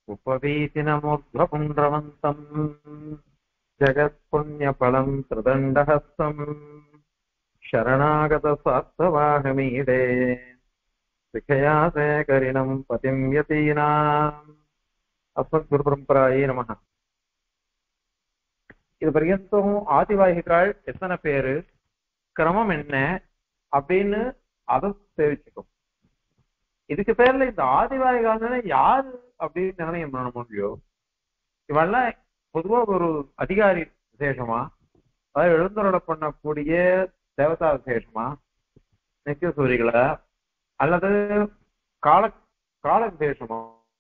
उपवीतिनमुग्धपुण्ड्रवन्तम् जगत्पुण्यफलम् त्रिदण्डहस्तम् शरणागतस्वार्थवाहमीडे शिखयासेकरिणम् पतिम् यतीनाम् அஸ்மத்குருபரம்பராயே நமக இது பர்யந்தம் ஆதிவாகிகள் எத்தனை பேரு கிரமம் என்ன அப்படின்னு அதை தெரிவிச்சுக்கும் இதுக்கு பேர்ல இந்த ஆதிவாகிகள் யாரு அப்படின்னு நிர்ணயம் பண்ண முடியும் இவெல்லாம் பொதுவா ஒரு அதிகாரி விசேஷமா அதாவது எழுந்தருள பண்ணக்கூடிய தேவதா விசேஷமா நித்திய சூரிகளை அல்லது கால கால விசேஷமா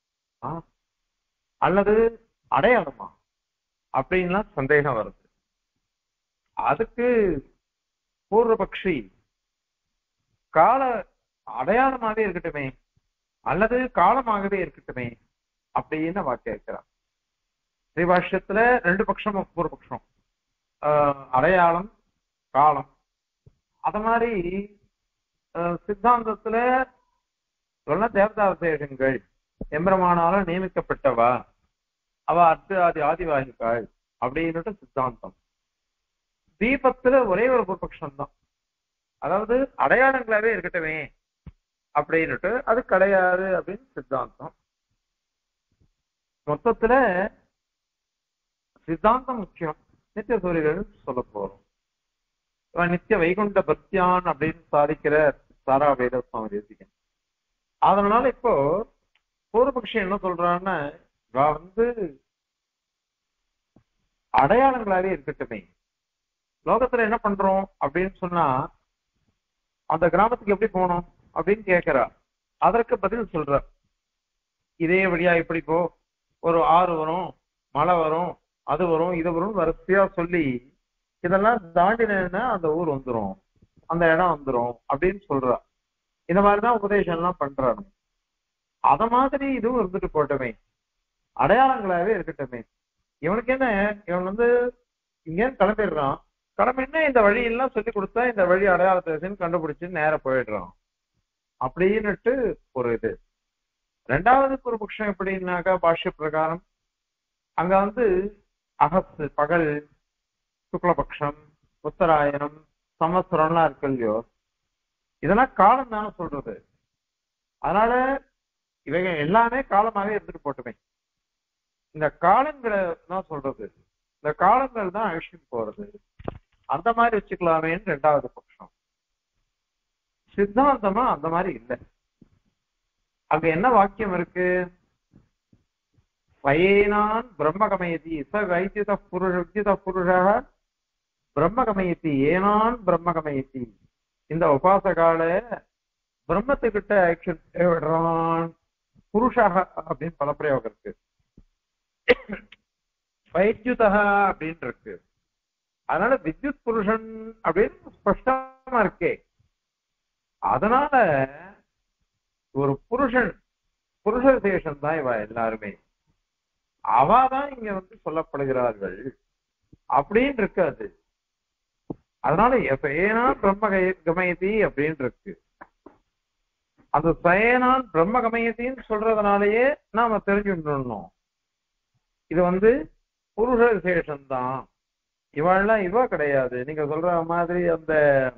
அல்லது அடையாளமா அப்படின்லாம் சந்தேகம் வருது அதுக்கு பூர்வபக்ஷி கால அடையாளமாவே இருக்கட்டுமே அல்லது காலமாகவே இருக்கட்டுமே அப்படின்னு வாக்கிய இருக்கிறார் ஸ்ரீபாஷ்யத்துல ரெண்டு பட்சம் பூர்வபக்ஷம் அடையாளம் காலம் அத மாதிரி சித்தாந்தத்துல சொல்ல தேவதா விசேஷங்கள் எம்பிரமானால நியமிக்கப்பட்டவா அவ அர்த்த ஆதி ஆதிவாகிக்காள் அப்படின்னுட்டு சித்தாந்தம் தீபத்துல ஒரே ஒரு பூர்வபக்ஷம் தான் அதாவது அடையாளங்களாவே இருக்கட்டுமே அப்படின்னுட்டு அது கிடையாது அப்படின்னு சித்தாந்தம் மொத்தத்துல சித்தாந்தம் முக்கியம் நித்திய சூரியர்கள் சொல்ல போறோம் நித்திய வைகுண்ட பக்தியான் அப்படின்னு சாதிக்கிற சாரா வேத சுவாமி தேசிகன் அதனால இப்போ பூர்வபக்ஷி என்ன சொல்றான்னா இவ வந்து அடையாளங்களாவே இருக்கட்டுமே லோகத்துல என்ன பண்றோம் அப்படின்னு சொன்னா அந்த கிராமத்துக்கு எப்படி போகணும் அப்படின்னு கேக்குறா அதற்கு பதில் சொல்ற இதே வழியா இப்படி போ ஒரு ஆறு வரும் மழை வரும் அது வரும் இது வரும் வரிசையா சொல்லி இதெல்லாம் தாண்டினா அந்த ஊர் வந்துரும் அந்த இடம் வந்துரும் அப்படின்னு சொல்றா இந்த மாதிரிதான் உபதேசம் எல்லாம் பண்றாங்க அத மாதிரி இதுவும் இருந்துட்டு போட்டமே அடையாளங்களாவே இருக்கட்டுமே இவனுக்கு என்ன இவன் வந்து இங்க கிளம்பிடுறான் கிளம்பின்னா இந்த வழி எல்லாம் சொல்லி கொடுத்தா இந்த வழி அடையாளத்தை கண்டுபிடிச்சு நேர போயிடுறான் அப்படின்னுட்டு ஒரு இது ரெண்டாவது ஒரு பட்சம் எப்படின்னாக்கா பாஷ்ய பிரகாரம் அங்க வந்து அகசு பகல் சுக்லபக்ஷம் உத்தராயணம் சமஸ்வரம்லாம் இருக்கு இல்லையோ இதெல்லாம் காலம் தானே சொல்றது அதனால இவைங்க எல்லாமே காலமாவே இருந்துட்டு போட்டுமே இந்த காலங்களை தான் சொல்றது இந்த காலங்கள் தான் அழிச்சுட்டு போறது அந்த மாதிரி வச்சுக்கலாமேன்னு ரெண்டாவது பட்சம் சித்தாந்தமா அந்த மாதிரி இல்லை அங்க என்ன வாக்கியம் இருக்கு வயேனான் பிரம்மகமயதி ச வைத்தியத புருஷ வித்தியத புருஷ பிரம்மகமயத்தி ஏனான் பிரம்மகமயத்தி இந்த உபாசகால பிரம்மத்துக்கிட்ட ஆக்ஷன் விடுறான் புருஷாக அப்படின்னு பலப்பிரயோகம் இருக்கு வைத்யுதா அப்படின்னு இருக்கு அதனால வித்யுத் புருஷன் அப்படின்னு ஸ்பஷ்டமா இருக்கே அதனால ஒரு புருஷன் புருஷ விசேஷம் தான் இவ எல்லாருமே அவாதான் இங்க வந்து சொல்லப்படுகிறார்கள் அப்படின்னு இருக்காது அதனால ஏனா பிரம்ம கமயதி அப்படின்னு இருக்கு அந்த சயனான் பிரம்ம கமயத்தின்னு சொல்றதுனாலயே நாம தெரிஞ்சுடணும் இது வந்து புருஷ விசேஷம் தான் இவெல்லாம் இவ கிடையாது நீங்க சொல்ற மாதிரி அந்த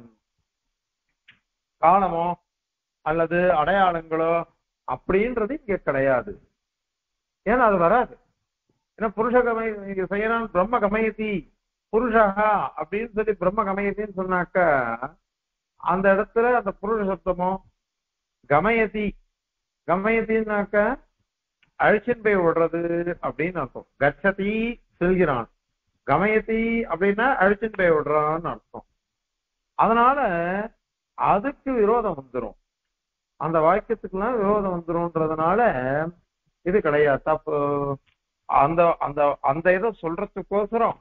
காலமோ அல்லது அடையாளங்களோ அப்படின்றது இங்க கிடையாது ஏன்னா அது வராது ஏன்னா புருஷ கமை செய்யறான் பிரம்ம கமயத்தி புருஷா அப்படின்னு சொல்லி பிரம்ம கமயத்தின்னு சொன்னாக்கா அந்த இடத்துல அந்த புருஷ சப்தமோ கமயதி கமயத்தின்னாக்க அழிச்சின் போய் விடுறது அப்படின்னு அர்த்தம் கச்சதி செல்கிறான் கமயத்தி அப்படின்னா அழிச்சின் போய் விடுறான்னு அர்த்தம் அதனால அதுக்கு விரோதம் வந்துடும் அந்த வாக்கியத்துக்குலாம் விரோதம் வந்துரும்ன்றதுனால இது கிடையாது தப்பு அந்த அந்த அந்த இதை சொல்றதுக்கோசரம்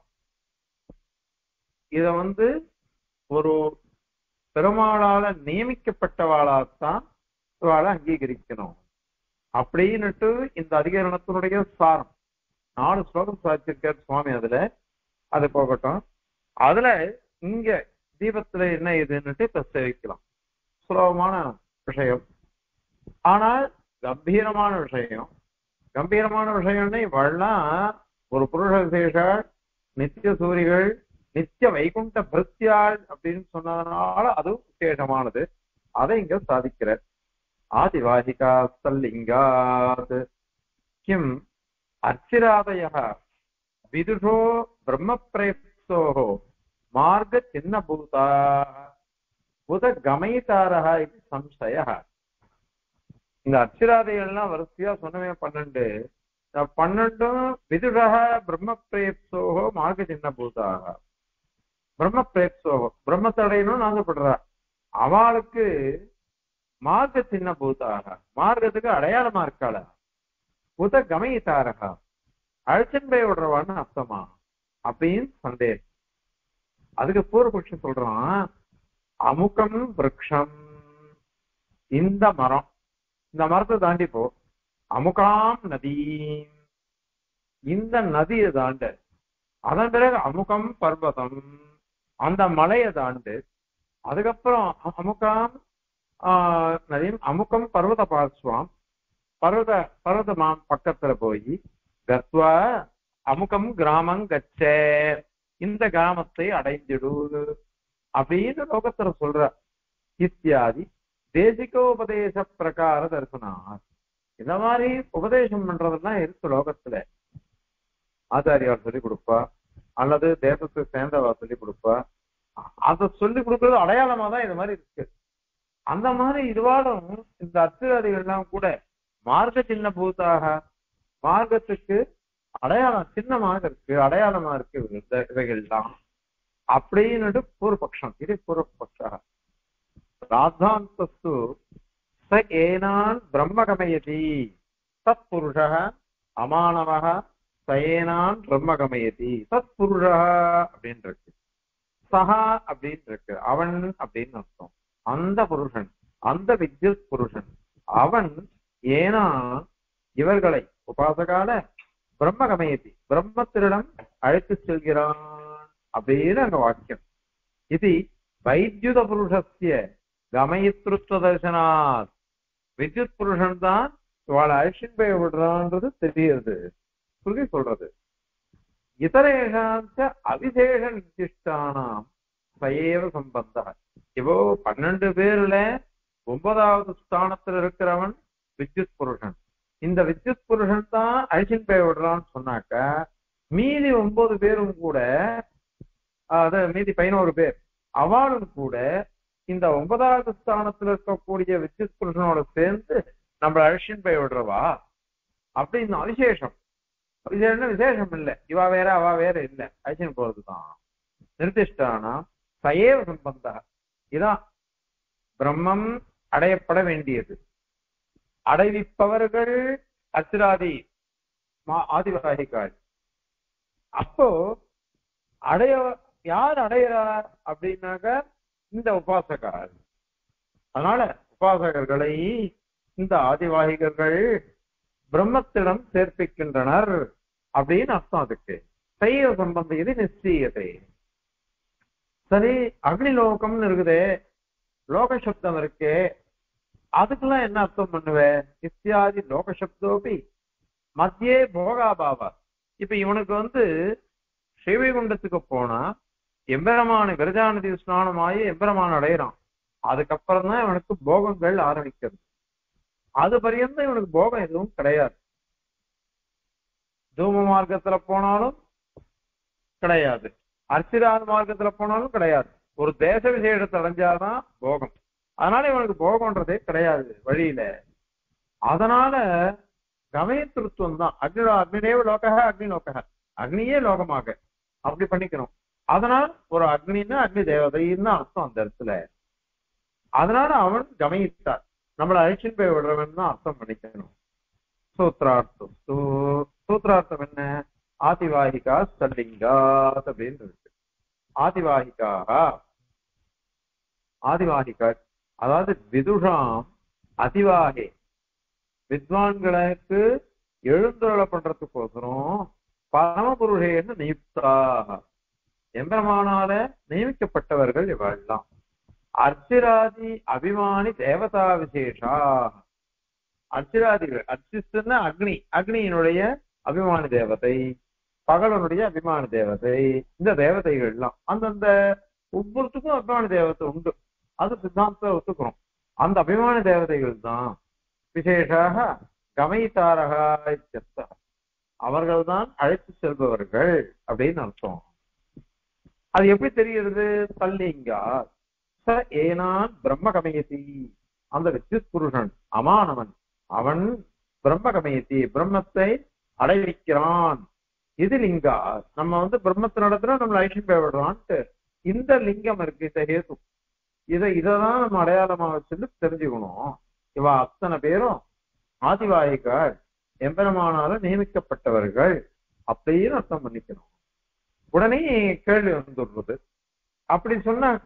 இத வந்து ஒரு பெருமாளால நியமிக்கப்பட்டவாளாத்தான் இவாளை அங்கீகரிக்கணும் அப்படின்னுட்டு இந்த அதிகரணத்தினுடைய சாரம் நாலு ஸ்லோகம் சாதிச்சிருக்கார் சுவாமி அதுல அது போகட்டும் அதுல இங்க தீபத்துல என்ன இதுன்னுட்டு இப்ப சேவிக்கலாம் சுலபமான விஷயம் ஆனால் கம்பீரமான விஷயம் கம்பீரமான விஷயம்னா இவெல்லாம் ஒரு புருஷ விசேஷால் நித்திய சூரிகள் நித்திய வைகுண்ட பிருத்தியாள் அப்படின்னு சொன்னதுனால அதுவும் விசேஷமானது அதை இங்க சாதிக்கிறார் ஆதிவாகிகா ஸ்தல்லிங்காத் கிம் அர்ச்சிராதய விதுஷோ பிரம்ம பிரேப்சோः மார்க சின்னபூதா புத கமயிதாரः இது சம்சய இந்த அர்ச்சிராதைகள்லாம் வரிசையா சொன்னவே பன்னெண்டு இந்த பன்னெண்டும் விதுஷக பிரம்ம பிரேப்சோகோ மார்க்க சின்னபூதாக பிரம்ம பிரேப்சோகோ பிரம்மத்தடையணும்னு ஆசைப்படுறா அவளுக்கு மார்க்க சின்ன பூத்தாக மார்க்கத்துக்கு அடையாளமா இருக்காள புத கமயித்தாரகா அழைச்சன் போய் விடுறவான்னு அர்த்தமா அப்படின்னு சந்தேகம் அதுக்கு பூர்வபக்ஷம் சொல்றான் அமுகம் விரக்ஷம் இந்த மரம் இந்த மரத்தை தாண்டி போ அமுகாம் நதி இந்த நதியை தாண்டு அதன் பிறகு அமுகம் பர்வதம் அந்த மலையை தாண்டு அதுக்கப்புறம் அ- அமுகாம் ஆஹ், நதியும் அமுகம் பர்வத பார்ஸ்வாம் பர்வத பர்வதமாம் பக்கத்துல போய் கத்வா அமுகம் கிராமம் கச்சே இந்த கிராமத்தை அடைந்திடு அப்படின்னு லோகத்துல சொல்ற இத்தியாதி தேசிகோபதேச பிரகார தரிசனா இந்த மாதிரி உபதேசம் பண்றதெல்லாம் இருக்கு லோகத்துல ஆச்சாரியார் சொல்லி கொடுப்பா அல்லது தேசத்தை சேர்ந்தவா சொல்லி கொடுப்பா அதை சொல்லி கொடுக்கறது அடையாளமா தான் இது மாதிரி இருக்கு அந்த மாதிரி இதுவாலும் இந்த அர்த்தவாதிகள்லாம் கூட மார்க்க சின்ன பூத்தாக மார்க்கத்துக்கு அடையாளம் சின்னமாக இருக்கு அடையாளமா இருக்கு இந்த இவைகள்லாம் அப்படின்னுட்டு பூர்வபக்ஷம் இது பூர்வபக்ஷா ராத்தாந்தஸ்து ச ஏனான் பிரம்மகமயதி தத் புருஷः அமானவः சயேனான் பிரம்மகமயதி தத் புருஷः அப்படின்னு இருக்கு சஹா அப்படின்னு இருக்கு அவன் அப்படின்னு அர்த்தம் அந்த புருஷன் அந்த வித்யுத் புருஷன் அவன் ஏனா இவர்களை உபாசகால பிரம்மகமயதி பிரம்மத்திரிடம் அழைத்து செல்கிறான் அப்படின்னு அங்க வாக்கியம் இது வைத்யுத புருஷஸ்ய கமயித்ருத்வ தர்சனாத் வித்யுத் புருஷன் தான் இவாளை அழிச்சின் போய் விடுறான்றது தெரியுது புரிஞ்சு சொல்றது இதரேஷாந்த அவிசேஷ நிர்திஷ்டானாம் சயேவ சம்பந்த இப்போ பன்னெண்டு பேர்ல ஒன்பதாவது ஸ்தானத்துல இருக்கிறவன் வித்யுத் புருஷன் இந்த வித்யுத் புருஷன் தான் அழிச்சின் போய் விடுறான்னு சொன்னாக்க மீதி ஒன்பது பேரும் கூட அத மீதி பதினோரு பேர் அவளும் கூட இந்த ஒன்பதாவது ஸ்தானத்துல இருக்கக்கூடிய வித்யுத் புருஷனோட சேர்ந்து நம்மள அழிச்சின் போய் விடுறவா அப்படின்னு அவிசேஷம் விசேஷம் விசேஷம் இல்ல இவா வேற அவ வேற இல்ல அழிச்சின் போறதுதான் நிர்திஷ்டானா சயேவ சம்பந்தா இதான் பிரம்மம் அடையப்பட வேண்டியது அடைவிப்பவர்கள் அச்சிராதி மா- ஆதிவாகிகள் அப்போ அடைய யார் அடையிறா அப்படின்னாக்க இந்த உபாசகர் அதனால உபாசகர்களை இந்த ஆதிவாகிகர்கள் பிரம்மத்திடம் சேர்ப்பிக்கின்றனர் அப்படின்னு அர்த்தம் அதுக்கு சைவ சம்பந்தம் இது நிச்சயத்தை சரி அக்னிலோகம்னு இருக்குதே லோக சப்தம் இருக்கே அதுக்கெல்லாம் என்ன அர்த்தம் பண்ணுவே இத்தியாதி லோக சப்தோபி மத்தியே போகாபாவா இப்ப இவனுக்கு வந்து ஸ்ரீவைகுண்டத்துக்கு போனா எம்பெருமான விரஜாநதி ஸ்நானமாயி எம்பெருமான் அடையிறான் அதுக்கப்புறம் தான் இவனுக்கு போகங்கள் ஆரம்பிக்கிறது அது பரியந்தம் இவனுக்கு போகம் எதுவும் கிடையாது தூம மார்க்கத்துல போனாலும் கிடையாது அர்ச்சிராத மார்க்கத்துல போனாலும் கிடையாது ஒரு தேச விசேஷத்தை அடைஞ்சாதான் போகம் அதனால இவனுக்கு போகம்ன்றதே கிடையாது வழியில அதனால கமயத்திருத்துவம் தான் அக்னி அக்னிதேவ லோகக அக்னி லோகக அக்னியே லோகமாக அப்படி பண்ணிக்கணும் அதனால் ஒரு அக்னின்னா அக்னி தேவதைன்னு அர்த்தம் அந்த இடத்துல அதனால அவன் கமயித்தார் நம்மளை அழிச்சின் போய் விடுறவன் தான் அர்த்தம் பண்ணிக்கணும் சூத்ரார்த்தம் சூ- சூத்ரார்த்தம் என்ன ஆதிவாகிகா ஸ்தல்லிங்காத் அப்படின்னு இருக்கு ஆதிவாகிகாக ஆதிவாகிகா அதாவது விதுஷாம் அதிவாகே வித்வான்களுக்கு எழுந்துருள பண்றதுக்கோசரம் பரமபுருஷேன்னு நியுக்தாக எம்பெருமானால நியமிக்கப்பட்டவர்கள் இவெல்லாம் அர்ச்சிராதி அபிமானி தேவதா விசேஷா அர்ச்சிராதிகள் அர்ச்சிஸ்துன்னா அக்னி அக்னியினுடைய அபிமான தேவதை பகலனுடைய அபிமான தேவதை இந்த தேவதைகள் எல்லாம் அந்தந்த ஒவ்வொருத்துக்கும் அபிமான தேவதை உண்டு அது சித்தாந்தத்தை ஒத்துக்கிறோம் அந்த அபிமான தேவதைகள் தான் விசேஷாக கமைத்தாரகா இத்தியர்த்தம். அவர்கள்தான் அழைத்து செல்பவர்கள் அப்படின்னு அர்த்தம் அது எப்படி தெரிகிறது தல்லிங்கா ச ஏனான் பிரம்ம கமயதி அந்த வித்யுத் புருஷன் அமானவன் அவன் பிரம்ம கமயதி பிரம்மத்தை அடைவிக்கிறான் இது லிங்கா நம்ம வந்து பிரம்மத்தை நடத்துறோம் நம்மள ஐஷன் போய்விடுறான்ட்டு இந்த லிங்கம் இருக்கு இந்த ஹேது இதை இததான் நம்ம அடையாளமா வச்சுட்டு தெரிஞ்சுக்கணும் இவ அத்தனை பேரும் ஆதிவாயிகள் எம்பெருமானால நியமிக்கப்பட்டவர்கள் அப்படின்னு அர்த்தம் பண்ணிக்கணும் உடனே கேள்வி வந்துடுறது அப்படி சொன்னாக்க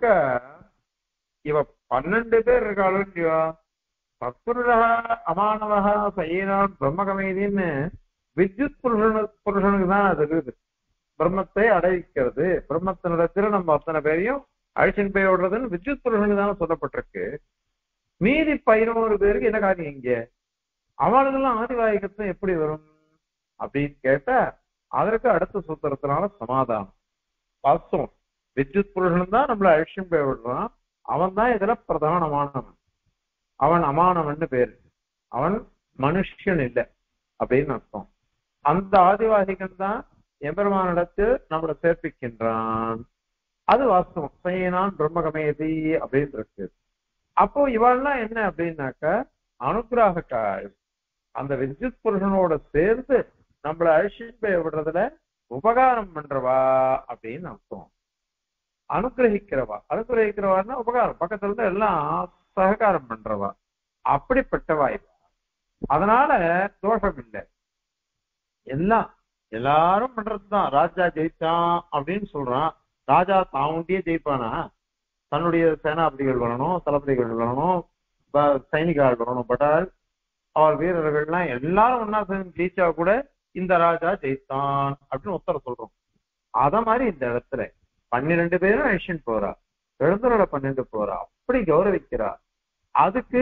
இவ பன்னெண்டு பேர் இருக்காளோ இல்லையோ சத்புருஷா அமானவகா சைனான் பிரம்மகமேதின்னு வித்யுத் புருஷனு புருஷனுக்கு தான் அது இருக்குது பிரம்மத்தை அடைவிக்கிறது பிரம்மத்தினிடத்தில் நம்ம அத்தனை பேரையும் அழிச்சின் போய் விடுறதுன்னு வித்யுத் புருஷனுக்கு தானே சொல்லப்பட்டிருக்கு மீதி பதினோரு பேருக்கு என்ன காரியம் இங்க அவளுக்கெல்லாம் ஆதிவாயிகத்துவம் எப்படி வரும் அப்படின்னு கேட்டா அதற்கு அடுத்த சூத்திரத்தினால சமாதானம் வாஸ்தவம் வித்யுத் புருஷன் தான் நம்மள அழிச்சும் போய் விடுறான் அவன் தான் இதுல பிரதானமானவன் அவன் அமானவன் பேரு அவன் மனுஷன் இல்லை அப்படின்னு அர்த்தம் அந்த ஆதிவாசிகன் தான் எம்பெருமானிடத்தில் நம்மளை சேர்ப்பிக்கின்றான் அது வாஸ்தவம் சைனான் பிரம்மகமேதி அப்படின்னு இருக்கு அப்போ இவாள்லாம் என்ன அப்படின்னாக்க அனுகிராகக்காய் அந்த வித்யுத் புருஷனோட சேர்ந்து நம்மள அழிச்சிட்டு போய் விடுறதுல உபகாரம் பண்றவா அப்படின்னு அர்த்தம் அனுகிரகிக்கிறவா அனுகிரகிக்கிறவான்னா உபகாரம் பக்கத்துல இருந்து எல்லாம் சககாரம் பண்றவா அப்படிப்பட்டவா இவ அதனால தோஷம் இல்லை எல்லாம் எல்லாரும் பண்றதுதான் ராஜா ஜெயிச்சான் அப்படின்னு சொல்றான் ராஜா தான் உண்டியே ஜெயிப்பானா தன்னுடைய சேனாபதிகள் வரணும் தளபதிகள் வரணும் ப- சைனிகால் வரணும் பட்டால் அவர் வீரர்கள்லாம் எல்லாரும் ஒன்னா சேர்ந்து ஜெயிச்சா கூட இந்த ராஜா ஜெயித்தான் அப்படின்னு உத்தர சொல்றோம் அத மாதிரி இந்த இடத்துல பன்னிரெண்டு பேரும் அழிச்சுட்டு போறா எழுந்தரோட பன்னெண்டு போறா அப்படி கௌரவிக்கிறா அதுக்கு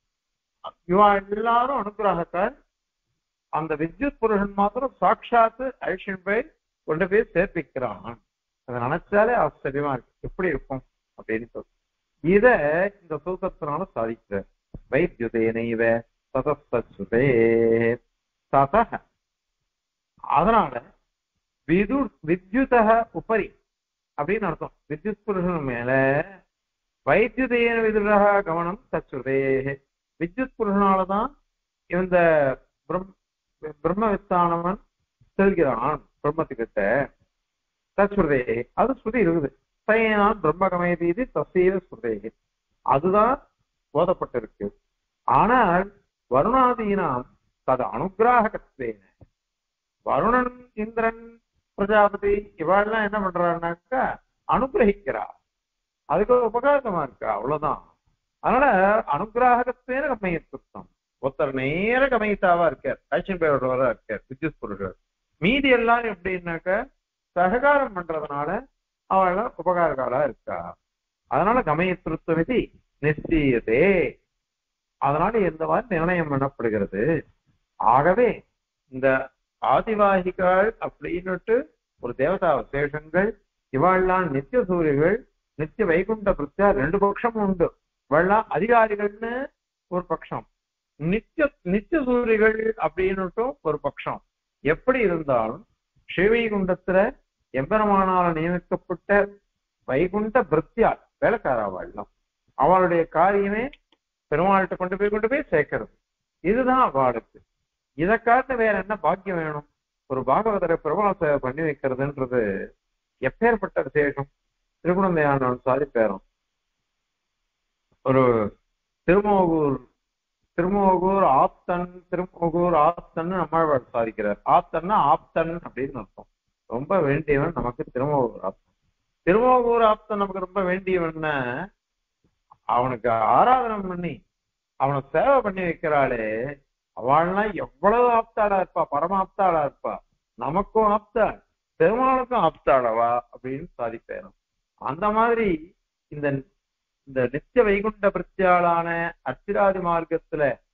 இவா எல்லாரும் அனுகிரகத்தால் அந்த வித்யுத் புருஷன் மாத்திரம் சாட்சாத்து அழிச்சுட்டு போய் கொண்டு போய் சேர்ப்பிக்கிறான் அதை நினைச்சாலே ஆச்சரியமா இருக்கு எப்படி இருக்கும் அப்படின்னு சொல்லி இத இந்த சூத்திரத்தினால சாதிக்கிற வைத்யுதேனைவ சதஸ்தே சதக அதனால விது வித்யுதக உபரி அப்படின்னு அர்த்தம் வித்யுத் புருஷன் மேல வைத்தியுதேன விதுரக கவனம் தச்சுதே வித்யுத் புருஷனாலதான் இந்த பிரம் பிரம்மவித்தானவன் செல்கிறான் பிரம்மத்துக்கிட்ட தச்சுதே அது ஸ்ருதி இருக்குது சயனான் பிரம்மகமேதி இது தசைவ ஸ்ருதே அதுதான் போதப்பட்டிருக்கு ஆனால் வருணாதீனாம் தது அனுகிராகத்வேன வருணன் இந்திரன் பிரஜாபதி இவாள்லாம் என்ன பண்றாருனாக்கா அனுகிரகிக்கிறா அதுக்கு ஒரு உபகாரமா இருக்கா அவ்வளவுதான் அதனால அனுகிராகத்வேன கமயத்துவம் ஒருத்தர் நேர கமயித்தாவா இருக்கார் ஐஷன் பேரோடவரா இருக்கார் வித்யுத் புருஷர் மீதி எல்லாம் எப்படின்னாக்க சககாரம் பண்றதுனால அவள் உபகாரகாலா இருக்கா அதனால கமயத்திருத்தம் இது நிச்சயதே அதனால இந்த மாதிரி நிர்ணயம் பண்ணப்படுகிறது ஆகவே இந்த ஆதிவாகிகள் அப்படின்னுட்டு ஒரு தேவதா விசேஷங்கள் இவாள்லாம் நித்திய சூரியர்கள் நித்திய வைகுண்ட பிரத்யா ரெண்டு பட்சமும் உண்டு இவள்லாம் அதிகாரிகள்னு ஒரு பட்சம் நித்திய நித்திய சூரியர்கள் அப்படின்னுட்டும் ஒரு பட்சம் எப்படி இருந்தாலும் ஸ்ரீவைகுண்டத்துல எம்பெருமானால நியமிக்கப்பட்ட வைகுண்ட பிரத்யாள் வேலைக்காராவாள்லாம் அவளுடைய காரியமே பெருமாள்கிட்ட கொண்டு போய் கொண்டு போய் சேர்க்கிறது இதுதான் அவளுக்கு இதை காட்டு வேற என்ன பாக்கியம் வேணும் ஒரு பாகவதரை பிரபல சேவை பண்ணி வைக்கிறதுன்றது எப்பேற்பட்ட விசேஷம் திருகுணந்தையானவன் சாதிப்பேரும் ஒரு திருமோகூர் திருமோகூர் ஆப்தன் திருமோகூர் ஆப்தன் நம்மாழ்வார் சாதிக்கிறார் ஆப்தன்னா ஆப்தன் அப்படின்னு அர்த்தம் ரொம்ப வேண்டியவன் நமக்கு திருமோகூர் ஆப்தன் திருமோகூர் ஆப்தன் நமக்கு ரொம்ப வேண்டியவன்னா அவனுக்கு ஆராதனம் பண்ணி அவனை சேவை பண்ணி வைக்கிறாளே அவள்லாம் எவ்வளவு ஆப்தாளா இருப்பா பரமாப்தாளா இருப்பா நமக்கும் ஆப்தாள் பெருமாளுக்கும் ஆப்தாளவா அப்படின்னு சாதிப்பேரும் அந்த மாதிரி இந்த இந்த நித்திய வைகுண்ட பிரத்யாளான அத்திராதி மார்க்கத்துல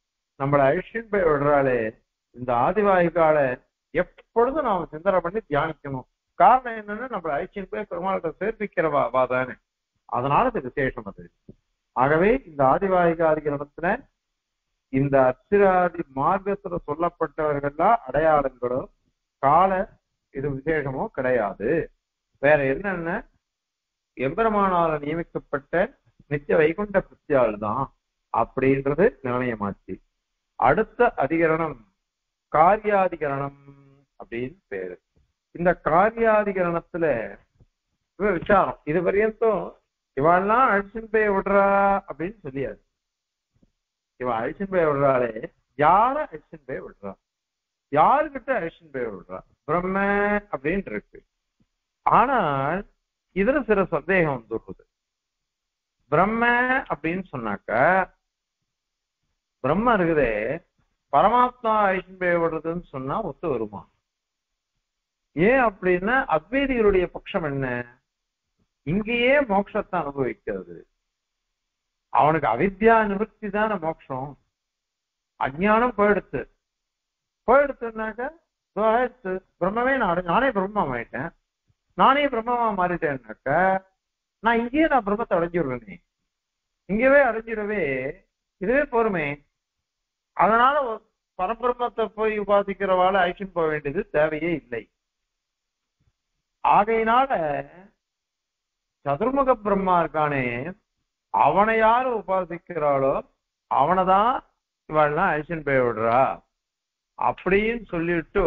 நம்மளை அழிச்சுன்னு போய் விடுறாளே இந்த ஆதிவாகிகால எப்பொழுதும் நாம சிந்தனை பண்ணி தியானிக்கணும் காரணம் என்னன்னா நம்மளை அழிச்சுன்னு போய் பெருமாள்கிட்ட சேர்ப்பிக்கிறவா வா தானே அதனால இது விசேஷம் அது ஆகவே இந்த ஆதிவாகிகாதிகரணத்துல இந்த அச்சிராதி மார்க்கத்துல சொல்லப்பட்டவர்கள்லாம் அடையாளங்களோ கால இது விசேஷமோ கிடையாது வேற என்னென்ன எம்பெருமானால நியமிக்கப்பட்ட நித்திய வைகுண்ட கிருத்தியால் தான் அப்படின்றது நிர்ணயமாச்சு அடுத்த அதிகரணம் காரியாதிகரணம் அப்படின்னு பேரு இந்த காரியாதிகரணத்துல இவ விசாரம் இது வரையும் இவாள்லாம் அழிச்சுன்னு போய் விடுறா அப்படின்னு சொல்லியாது இவ அழிச்சுன்னு போய் விடுறாளே யார அழிச்சுன்னு போய் விடுறா யாருகிட்ட அழிச்சுன்னு போய் விடுறா பிரம்ம அப்படின்னு இருக்கு ஆனால் இதுல சில சந்தேகம் வந்துடுது பிரம்ம அப்படின்னு சொன்னாக்க பிரம்ம இருக்குதே பரமாத்மா அழிச்சுன்னு போய் விடுறதுன்னு சொன்னா ஒத்து வருமா ஏன் அப்படின்னா அத்வைதிகளுடைய பட்சம் என்ன இங்கேயே மோட்சத்தை அனுபவிக்கிறது அவனுக்கு அவித்யா நிவர்த்தி தானே மோட்சம் அஜ்ஞானம் போயிடுத்து போயிடுத்துனாக்க இதோ ஆயிடுத்து பிரம்மமே நான் அடை- நானே பிரம்மம் ஆயிட்டேன் நானே பிரம்மமா மாறிட்டேன்னாக்க நான் இங்கேயே நான் பிரம்மத்தை அடைஞ்சிடுவேனே இங்கவே அடைஞ்சிடவே இதுவே பொறுமை அதனால ஒரு பரபிரம்மத்தை போய் உபாசிக்கிறவாள ஐஷன் போக வேண்டியது தேவையே இல்லை ஆகையினால சதுர்முக பிரம்மா இருக்கானே அவனை யாரு உபாசிக்கிறாளோ அவனைதான் இவள்லாம் அழிச்சுன்னு போய் விடுறா அப்படின்னு சொல்லிட்டு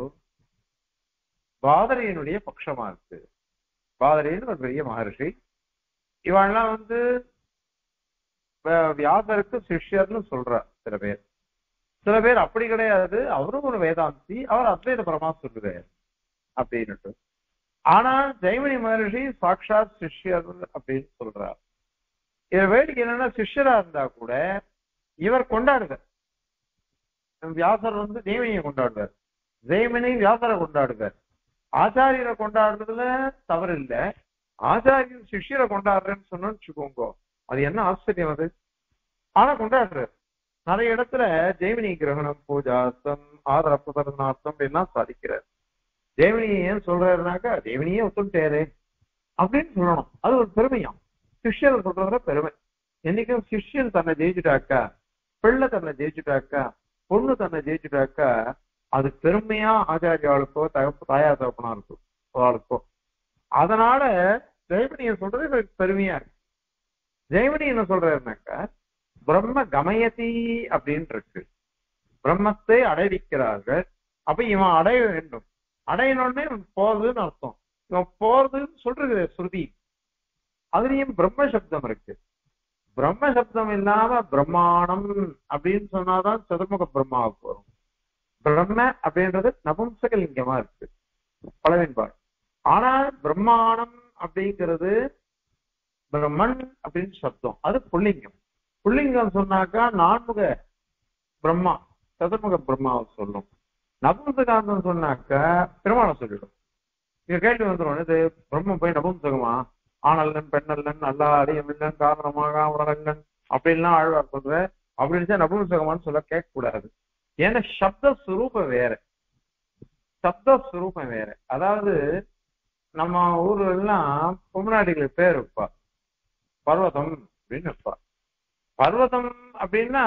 பாதரையனுடைய பட்சமா இருக்கு பாதரையன் ஒரு பெரிய மகர்ஷி இவன்லாம் வந்து வே- வியாசருக்கு சிஷ்யர்னு சொல்றா சில பேர் சில பேர் அப்படி கிடையாது அவரும் ஒரு வேதாந்தி அவர் அத்வைத பரமா சொல்லுவார் அப்படின்னுட்டு ஆனா ஜெய்மணி மகர்ஷி சாட்சாத் சிஷ்யர் அப்படின்னு சொல்றார் இது வேடிக்கை என்னன்னா சிஷ்யரா இருந்தா கூட இவர் கொண்டாடுவார் வியாசர் வந்து ஜெய்மணியை கொண்டாடுவார் ஜெய்மணி வியாசரை கொண்டாடுவார் ஆச்சாரியரை கொண்டாடுறதுல தவறு இல்ல ஆச்சாரியர் சிஷ்யரை கொண்டாடுறேன்னு சொன்னோம்னு வச்சுக்கோங்க அது என்ன ஆச்சரியம் அது ஆனா கொண்டாடுறாரு நிறைய இடத்துல ஜெய்மினி கிரகணம் பூஜாஸ்தம் ஆதர பிரதர்னார்த்தம் அப்படின்லாம் சாதிக்கிறார் ஜெய்மினியை ஏன் சொல்றாருனாக்கா ஜெய்மினியே ஒத்துட்டாரு அப்படின்னு சொல்லணும் அது ஒரு பெருமையாம் சிஷ்யர் சொல்றதுல பெருமை என்னைக்கும் சிஷ்யன் தன்னை ஜெயிச்சுட்டாக்கா பிள்ளை தன்னை ஜெயிச்சுட்டாக்கா பொண்ணு தன்னை ஜெயிச்சுட்டாக்கா அது பெருமையா ஆச்சாரியாளுக்கோ தகப்பு தாயார் தகப்பனா இருக்கும் அவளுக்கோ அதனால ஜெய்மணியை சொல்றது இவருக்கு பெருமையா இருக்கு ஜெய்மணி என்ன சொல்றாருனாக்கா பிரம்ம கமயதி அப்படின்னு இருக்கு பிரம்மத்தை அடைவிக்கிறார்கள் அப்ப இவன் அடைய வேண்டும் அடையணும்னே இவன் போறதுன்னு அர்த்தம் இவன் போறதுன்னு சொல்றது ஸ்ருதி அதுலயும் பிரம்ம சப்தம் இருக்கு பிரம்ம சப்தம் இல்லாம பிரம்மாணம் அப்படின்னு சொன்னாதான் சதுர்முக பிரம்மாவுக்கு வரும் பிரம்ம அப்படின்றது நபும்சகலிங்கமா இருக்கு பழவென்பாடு ஆனா பிரம்மாணம் அப்படிங்கிறது பிரம்மன் அப்படின்னு சப்தம் அது புல்லிங்கம் புல்லிங்கம் சொன்னாக்கா நான்முக பிரம்மா சதுர்முக பிரம்மாவை சொல்லும் நபும்சகாந்தம் சொன்னாக்கா பெருமாளை சொல்லிடும் இங்க கேள்வி வந்துடும் இது பிரம்மம் போய் நபும்சகமா ஆனல்லன் பெண்ணல்லன் அல்லாடி எமில்லன் காரணமாக உடலல்லன் அப்படின்லாம் ஆழ்வார் சொல்ற அப்படின்னு நபும்சகமான்னு சொல்ல கேட்க கூடாது ஏன்னா சப்த சுரூபம் வேற சப்த சுரூபம் வேற அதாவது நம்ம ஊர்ல எல்லாம் பொம்னாடிகளுக்கு பேர் வைப்பா பர்வதம் அப்படின்னு வைப்பா பர்வதம் அப்படின்னா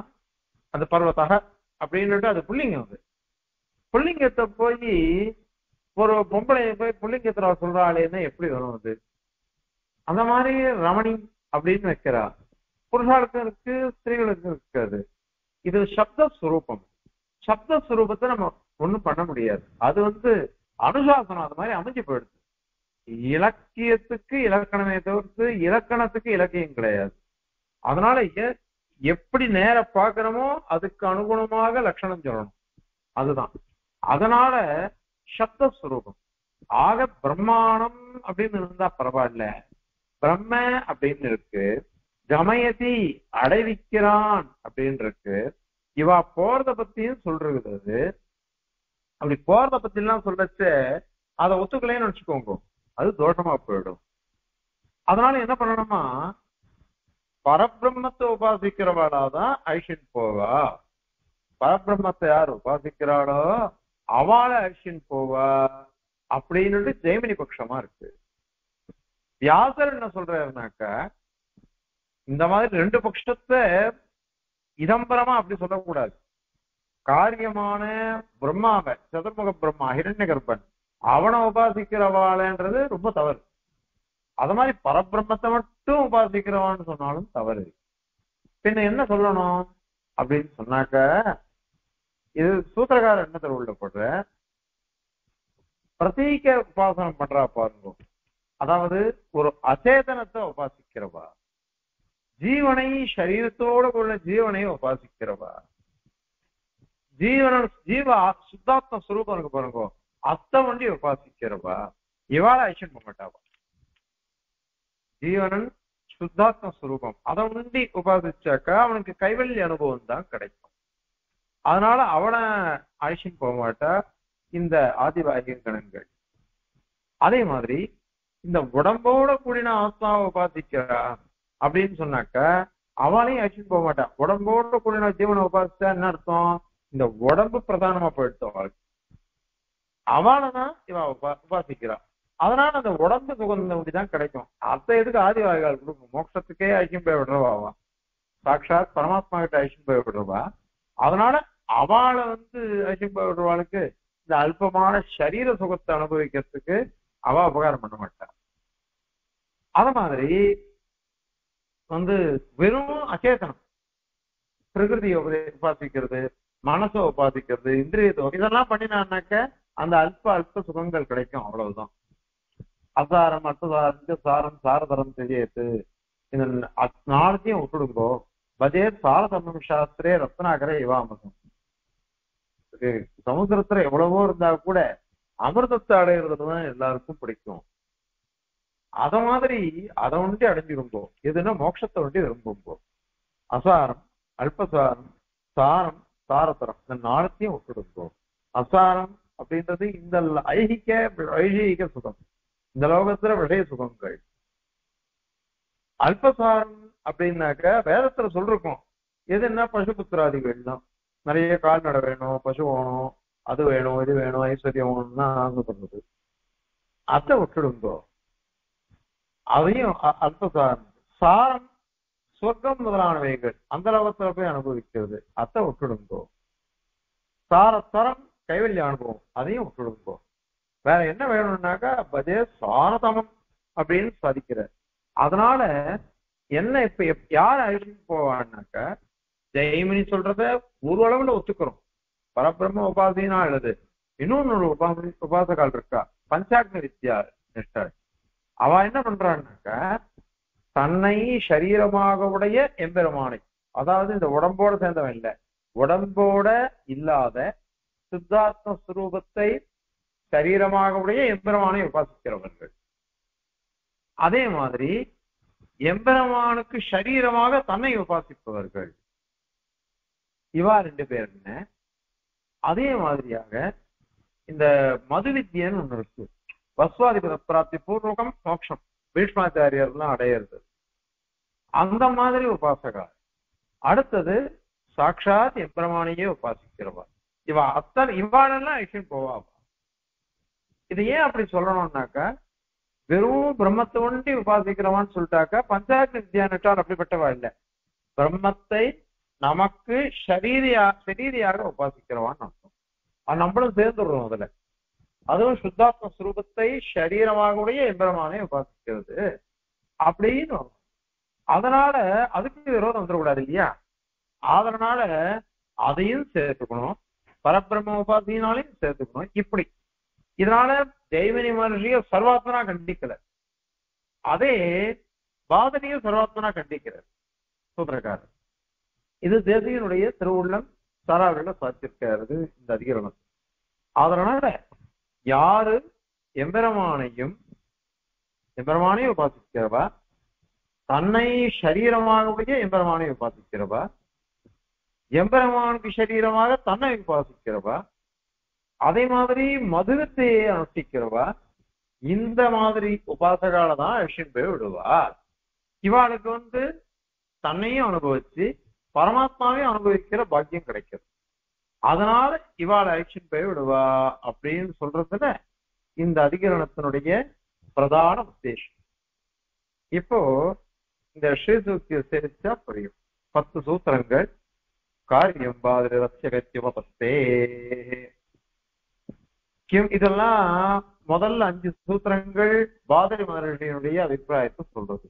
அது பர்வதக அப்படின்னுட்டு அது புள்ளிங்கம் அது புள்ளிங்கத்தை போய் ஒரு பொம்பளைய போய் புள்ளிங்கத்துல சொல்றாளேன்னா எப்படி வரும் அது அந்த மாதிரி ரமணி அப்படின்னு வைக்கிறா புருஷாளுக்கும் இருக்கு ஸ்திரீகளுக்கும் இருக்காது இது சப்த சுரூபம் சப்த சுரூபத்தை நம்ம ஒண்ணும் பண்ண முடியாது அது வந்து அனுசாசனம் அது மாதிரி அமைஞ்சு போயிடுது இலக்கியத்துக்கு இலக்கணமே தவிர்த்து இலக்கணத்துக்கு இலக்கியம் கிடையாது அதனால எ- எப்படி நேர பாக்குறோமோ அதுக்கு அனுகுணமாக லட்சணம் சொல்லணும் அதுதான் அதனால சப்த சுரூபம் ஆக பிரம்மாணம் அப்படின்னு இருந்தா பரவாயில்ல பிரம்ம அப்படின்னு இருக்கு கமயதி அடைவிக்கிறான் அப்படின்னு இருக்கு இவா போறத பத்தியும் சொல்றது அது அப்படி போறத பத்தி எல்லாம் சொல்லச்சு அதை ஒத்துக்கலைன்னு வச்சுக்கோங்க அது தோஷமா போயிடும் அதனால என்ன பண்ணணுமா பரபிரம்மத்தை உபாசிக்கிறவாளாதான் ஐஷன் போவா பரபிரம்மத்தை யார் உபாசிக்கிறாளோ அவளை அழிச்சின்னு போவா அப்படின்னு ஜெய்மினி பட்சமா இருக்கு வியாசர் என்ன சொல்றாருனாக்க இந்த மாதிரி ரெண்டு பட்சத்தை இதம்பரமா அப்படி சொல்லக்கூடாது காரியமான பிரம்மாவை சதுர்முக பிரம்மா ஹிரண்ய கர்ப்பன் அவனை உபாசிக்கிறவாளன்றது ரொம்ப தவறு அது மாதிரி பரபிரம்மத்தை மட்டும் உபாசிக்கிறவான்னு சொன்னாலும் தவறு பின்ன என்ன சொல்லணும் அப்படின்னு சொன்னாக்க இது சூத்திரக்காரர் என்ன தெருவுள்ள போடுற பிரதீக உபாசனம் பண்றா பாருங்க அதாவது ஒரு அச்சேதனத்தை உபாசிக்கிறவா ஜீவனை சரீரத்தோட உள்ள ஜீவனை உபாசிக்கிறவா ஜீவன ஜீவ சுத்தாத்ம சுரூபம் இருக்கு பாருங்க அத்தை வண்டி உபாசிக்கிறவா இவாள ஐஷன் பண்ண மாட்டாவா ஜீவனன் சுத்தாத்ம சுரூபம் அதை உண்டி உபாசிச்சாக்கா அவனுக்கு கைவல்லி அனுபவம் தான் கிடைக்கும் அதனால அவனை அழிச்சின்னு போக மாட்டா இந்த ஆதிவாகிய கணங்கள் அதே மாதிரி இந்த உடம்போட கூடின ஆத்மாவை உபாசிக்கிறா அப்படின்னு சொன்னாக்க அவளையும் அழிச்சுட்டு போக மாட்டான் உடம்போட கூடின ஜீவனை உபாசிச்சா என்ன அர்த்தம் இந்த உடம்பு பிரதானமா போயிடுத்து அவளுக்கு அவளை தான் இவ உபா உபாசிக்கிறா அதனால அந்த உடம்பு சுகந்தம் தான் கிடைக்கும் அத்தை எதுக்கு ஆதிவாய்கள் கொடுக்கும் மோட்சத்துக்கே ஐக்கியம் போய் விடுறவா சாட்சாத் பரமாத்மா கிட்ட ஐக்கியம் போய் விடுறவா அதனால அவளை வந்து ஐக்கியம் போய் விடுறவாளுக்கு இந்த அல்பமான சரீர சுகத்தை அனுபவிக்கிறதுக்கு அவ உபகாரம் பண்ண மாட்டா அத மாதிரி வந்து வெறும் அச்சேதனம் பிரகிருதியை உபாசிக்கிறது மனசை உபாசிக்கிறது இந்திரியத்தை இதெல்லாம் பண்ணினான்னாக்க அந்த அல்ப அல்ப சுகங்கள் கிடைக்கும் அவ்வளவுதான் அசாரம் அர்த்தசாரம் சாரம் சாரதரம் தெரியத்து இந்த நாளையும் விட்டுடுங்கோ பஜே சாரதமம் சாஸ்திரே ரத்னாகர இவாமகம் சமுத்திரத்துல எவ்வளவோ இருந்தா கூட அமிர்தத்தை அடையிறது தான் எல்லாருக்கும் பிடிக்கும் அத மாதிரி அதை ஒண்டி அடைஞ்சிருங்கோ எதுன்னா மோட்சத்தை ஒண்டி விரும்புங்கோ அசாரம் அல்பசாரம் சாரம் சாரத்தரம் இந்த நாளத்தையும் விட்டுடுங்கோ அசாரம் அப்படின்றது இந்த ஐகிக்க ஐகீக சுகம் இந்த லோகத்துல விஷய சுகங்கள் அல்பசாரம் அப்படின்னாக்க வேதத்துல சொல்றோம் எதுன்னா பசுபுத்திராதிகள் தான் நிறைய கால்நடை வேணும் பசு வேணும் அது வேணும் இது வேணும் ஐஸ்வர்யம் வேணும்னா ஆசைப்படுறது அதை விட்டுடுங்கோ அதையும் அல்பசாரம் சாரம் சொர்க்கம் முதலானவைகள் அந்த லோகத்துல போய் அனுபவிக்கிறது அதை விட்டுடுங்கோ சாரத்தரம் கைவல்ய அனுபவம் அதையும் விட்டுடுங்கோ வேற என்ன வேணும்னாக்கா பஜே சாரதமம் அப்படின்னு சாதிக்கிறார் அதனால என்ன இப்ப யார் அழிச்சுட்டு போவான்னாக்கா ஜெயமினி சொல்றத ஒரு அளவுல ஒத்துக்கிறோம் பரபிரம்ம உபாசினா எழுது இன்னொன்னு உபாசி உபாசகால் இருக்கா பஞ்சாக்னி வித்யா நிஷ்டர் அவ என்ன பண்றான்னாக்கா தன்னை சரீரமாக உடைய எம்பெருமானை அதாவது இந்த உடம்போட சேர்ந்தவன் இல்ல உடம்போட இல்லாத சித்தார்த்த சுரூபத்தை சரீரமாக உடைய எம்பெருமானை உபாசிக்கிறவர்கள் அதே மாதிரி எம்பெருமானுக்கு சரீரமாக தன்னை உபாசிப்பவர்கள் இவா ரெண்டு பேர் என்ன அதே மாதிரியாக இந்த மது வித்தியன்னு ஒண்ணு இருக்கு பஸ்வாதிபத பிராப்தி பூர்வகம் மோட்சம் பீஷ்மாச்சாரியர்லாம் அடையிறது அந்த மாதிரி உபாசகா அடுத்தது சாட்சாத் எம்பிரமானையே உபாசிக்கிறவா இவ அத்தனை இவாளெல்லாம் ஐஷன் போவா இது ஏன் அப்படி சொல்லணும்னாக்கா வெறும் பிரம்மத்தை ஒண்டி உபாசிக்கிறவான்னு சொல்லிட்டாக்கா பஞ்சாயத்து வித்யானிட்டால் அப்படிப்பட்டவா இல்ல பிரம்மத்தை நமக்கு ஷரீரியா ஷரீரியாக உபாசிக்கிறவான்னு அர்த்தம் அது நம்மளும் சேர்ந்துடுறோம் அதுல அதுவும் சுத்தாத்ம சுரூபத்தை சரீரமாக உடைய எம்பெருமானை உபாசிக்கிறது அப்படின்னு அதனால அதுக்கு விரோதம் வந்துடக்கூடாது இல்லையா அதனால அதையும் சேர்த்துக்கணும் பரபிரம்ம உபாசினாலையும் சேர்த்துக்கணும் இப்படி இதனால தெய்வனி மகர்ஷிய சர்வாத்மனா கண்டிக்கல அதே பாதனிய சர்வாத்மனா கண்டிக்கிறார் சூத்திரக்காரர் இது தேசியனுடைய திருவுள்ளம் சாராவில சாத்திருக்காரு இந்த அதிகரணம் அதனால யாரு எம்பெருமானையும் எம்பெருமானையும் உபாசிக்கிறவா தன்னை சரீரமாக எம்பெருமானை உபாசிக்கிறவா எம்பெருமானுக்கு சரீரமாக தன்னை உபாசிக்கிறவா அதே மாதிரி மதுரத்தையே அனுஷ்டிக்கிறவா இந்த மாதிரி உபாசகால தான் அழிச்சுட்டு போய் விடுவா இவாளுக்கு வந்து தன்னையும் அனுபவிச்சு பரமாத்மாவையும் அனுபவிக்கிற பாக்கியம் கிடைக்கிறது அதனால இவாள அழிச்சுன்னு போய் விடுவா அப்படின்னு சொல்றதுல இந்த அதிகரணத்தினுடைய பிரதான உத்தேசம் இப்போ இந்த ஸ்ரீசூக்தியை சேர்த்தா புரியும் பத்து சூத்திரங்கள் காரியம் பாதிரஸ்யகத்யுபபஸ்தே கிம் இதெல்லாம் முதல்ல அஞ்சு சூத்திரங்கள் பாதரி மகர்ஷியினுடைய அபிப்பிராயத்தை சொல்றது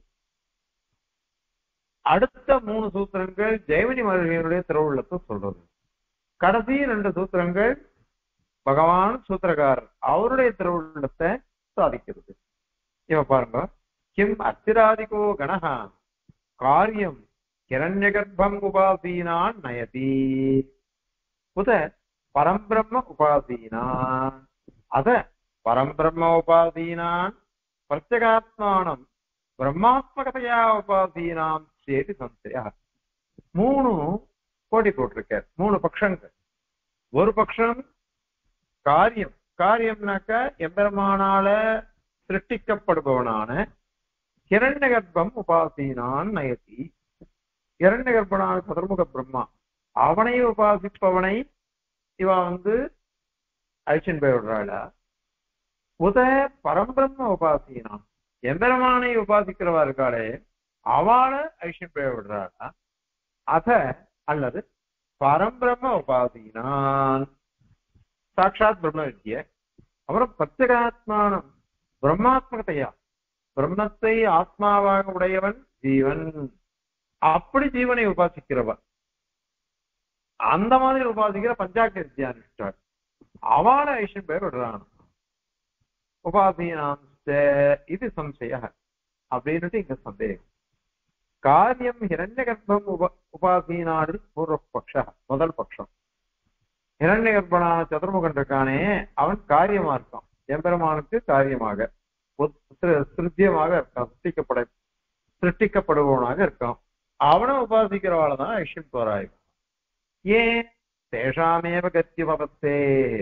அடுத்த மூணு சூத்திரங்கள் ஜெயமணி மகர்ஷியினுடைய திருவுள்ளத்தை சொல்றது கடைசி ரெண்டு சூத்திரங்கள் பகவான் சூத்திரகாரர் அவருடைய திருவுள்ளத்தை சாதிக்கிறது இவ பாருங்க கிம் அத்திராதிகோ கணஹா காரியம் கிரண்யகர்ப்பம் உபாசீனான் நயதி உத பரம்பிரம்ம உபாசீனான் அத பரம்பிரம்ம உபாசீனான் பிரத்யகாத்மானம் பிரம்மாத்மகதையா உபாசீனாம் சேதி சந்தயா மூணு போட்டி போட்டிருக்கார் மூணு பட்சங்கள் ஒரு பட்சம் காரியம் காரியம்னாக்க எம்பெருமானால சிருஷ்டிக்கப்படுபவனான கிரண்யகர்ப்பம் உபாசீனான் நயதி இரண்யகர்ப்பனான சதுர்முக பிரம்மா அவனை உபாசிப்பவனை இவ வந்து அழிச்சன் போய் விடுறாளா உத பரம்பிரம்ம உபாசினான் எம்பெருமானை உபாசிக்கிறவா இருக்காளே அவளை அழிச்சன் போய் விடுறாளா அத அல்லது பரம்பிரம்ம உபாசினான் சாட்சாத் பிரம்ம வித்ய அப்புறம் பிரத்யகாத்மானம் பிரம்மாத்மகத்தையா பிரம்மத்தை ஆத்மாவாக உடையவன் ஜீவன் அப்படி ஜீவனை உபாசிக்கிறவன் அந்த மாதிரி உபாசிக்கிற பஞ்சாக்க வித்யானிஷ்டார் அவளை ஐஷன் பேர் விடுறான் உபாசீனாம் இது சம்சய அப்படின்னுட்டு இங்க சந்தேகம் காரியம் ஹிரண்ய கர்ப்பம் உப உபாசீனாடு பூர்வ பக்ஷ முதல் பட்சம் ஹிரண்ய கர்ப்பனான சதுர்முகன் இருக்கானே அவன் காரியமா இருக்கான் எம்பெருமானுக்கு காரியமாக சிருத்தியமாக இருக்கான் சிருஷ்டிக்கப்பட சிருஷ்டிக்கப்படுபவனாக இருக்கான் அவனை உபாசிக்கிறவாள் தான் ஐஷன் போராய் ஏன் தேஷாமேவ கத்தி பவத்தே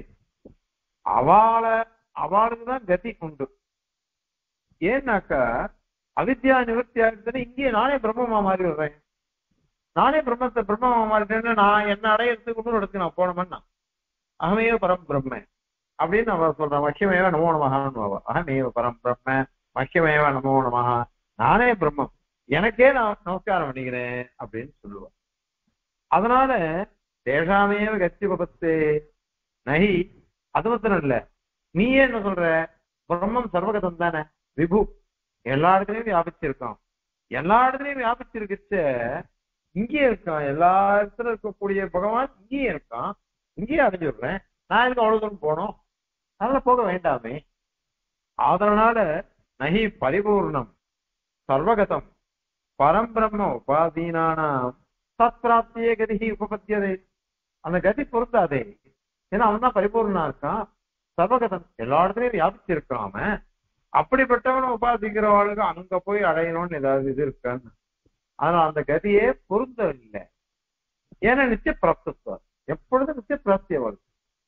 அவளை அவளுக்கு தான் கதி உண்டு ஏன்னாக்கா அவித்யா நிவர்த்தி ஆகிடுதுன்னு இங்கே நானே பிரம்மமா மாறி வர்றேன் நானே பிரம்மத்தை பிரம்மமா மாறிட்டேன்னு நான் என்ன அடையிறதுக்கு இன்னொரு இடத்துக்கு நான் போனோம்னா அகமேவ பரம் பிரம்ம அப்படின்னு அவ சொல்றான் மக்கியமேவ நமோ நமகான்னு அவ அகமேவ பரம் பிரம்ம மக்கியமேவ நமோ நமகா நானே பிரம்மம் எனக்கே நான் நமஸ்காரம் பண்ணிக்கிறேன் அப்படின்னு சொல்லுவான் அதனால தேஷாமேவ கத்தி பபத்தே நகி அது மாத்திரம் இல்ல நீயே என்ன சொல்ற பிரம்மம் சர்வகதம் தானே விபு எல்லா இடத்துலயும் வியாபிச்சிருக்கான் எல்லா இடத்துலயும் வியாபிச்சிருக்குச்ச இங்கேயே இருக்கான் எல்லா இடத்துல இருக்கக்கூடிய பகவான் இங்கேயே இருக்கான் இங்கேயே அடைஞ்சிடுறேன் நான் எதுக்கு அவ்வளவு தூரம் போனோம் அதனால போக வேண்டாமே அதனால நகி பரிபூர்ணம் சர்வகதம் பரம்பிரம்ம உபாதீனானாம் தத் பிராப்தியே கதி உபபத்தியதே அந்த கதி பொருந்தாதே ஏன்னா அவன் தான் பரிபூர்ணா இருக்கான் சர்வகதம் எல்லா இடத்துலயும் வியாபிச்சிருக்கான் அவன் அப்படிப்பட்டவனை உபாதிக்கிறவளுக்கு அங்க போய் அடையணும்னு ஏதாவது இது இருக்கான்னு அதனால அந்த கதியே பொருந்த இல்லை ஏன்னா நித்திய பிராப்தத்துவம் எப்பொழுதும் நித்திய பிராப்தி அவளுக்கு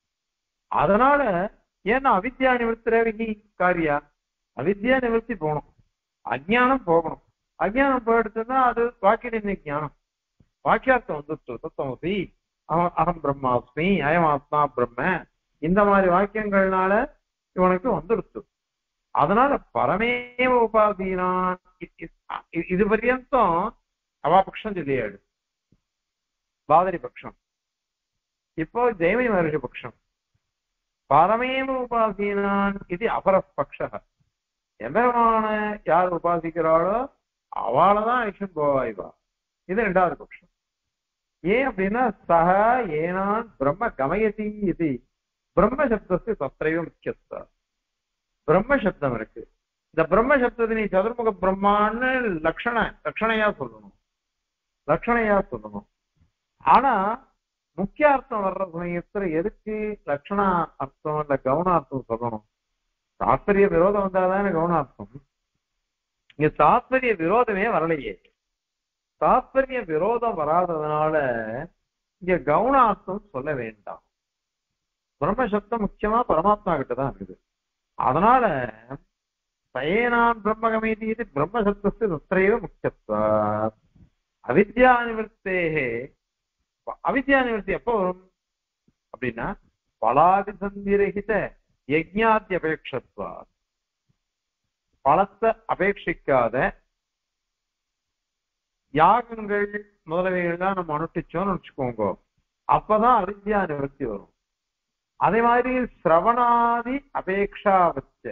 அதனால ஏன்னா அவித்யா நிவர்த்தி ரேவகி காரியா அவித்யா நிவர்த்தி போகணும் அஜ்ஞானம் போகணும் அஜ்ஞானம் போயிடுச்சுன்னா அது வாக்கிய ஞானம் வாக்கியார்த்தம் வந்துட்டு தத்துவமசி அகம் பிரம்மாஸ்மி அயம் ஆத்மா பிரம்ம இந்த மாதிரி வாக்கியங்கள்னால இவனுக்கு வந்துடுச்சு அதனால பரமேவ உபாதீனான் இது பர்யந்தம் அவா பட்சம் சொல்லியாடு பாதரி பட்சம் இப்போ ஜெயமணி மகர்ஷி பட்சம் பரமேவ உபாசீனான் இது அபர பக்ஷ எம்பெருமான யார் உபாசிக்கிறாளோ அவளதான் ஐஷன் போவாய்வா இது ரெண்டாவது பட்சம் ஏன் அப்படின்னா சக ஏனான் பிரம்ம கமயதி இது பிரம்ம சப்தத்து தத்திரைவ முக்கியஸ்தா பிரம்ம சப்தம் இருக்கு இந்த பிரம்ம சப்தத்தை நீ சதுர்முக பிரம்மான்னு லட்சண லட்சணையா சொல்லணும் லட்சணையா சொல்லணும் ஆனா முக்கிய அர்த்தம் வர்ற சமயத்துல எதுக்கு லட்சண அர்த்தம் இல்ல கவுனார்த்தம் சொல்லணும் தாத்பரிய விரோதம் வந்தாதானே கவுனார்த்தம் இங்க தாத்பரிய விரோதமே வரலையே தாத்பரிய விரோதம் வராததுனால இங்க கவுனார்த்தம் சொல்ல வேண்டாம் பிரம்மசப்தம் முக்கியமா பரமாத்மா கிட்ட தான் இருக்குது அதனால பயனான் பிரம்மகமேதி இது பிரம்மசப்தத்து தத்திரைவ முக்கியத்துவ அவித்யா நிவர்த்தேகே அவித்யா நிவர்த்தி எப்போ வரும் அப்படின்னா பலாதிசந்திரகித யஜ்ஞாத்தி அபேட்சத்வா பலத்தை அபேட்சிக்காத யாகங்கள் முதலவைகள்லாம் நம்ம அனுஷ்டிச்சோம்னு வச்சுக்கோங்க அப்பதான் அவித்யா நிவர்த்தி வரும் அதே மாதிரி சிரவணாதி அபேக்ஷா வச்ச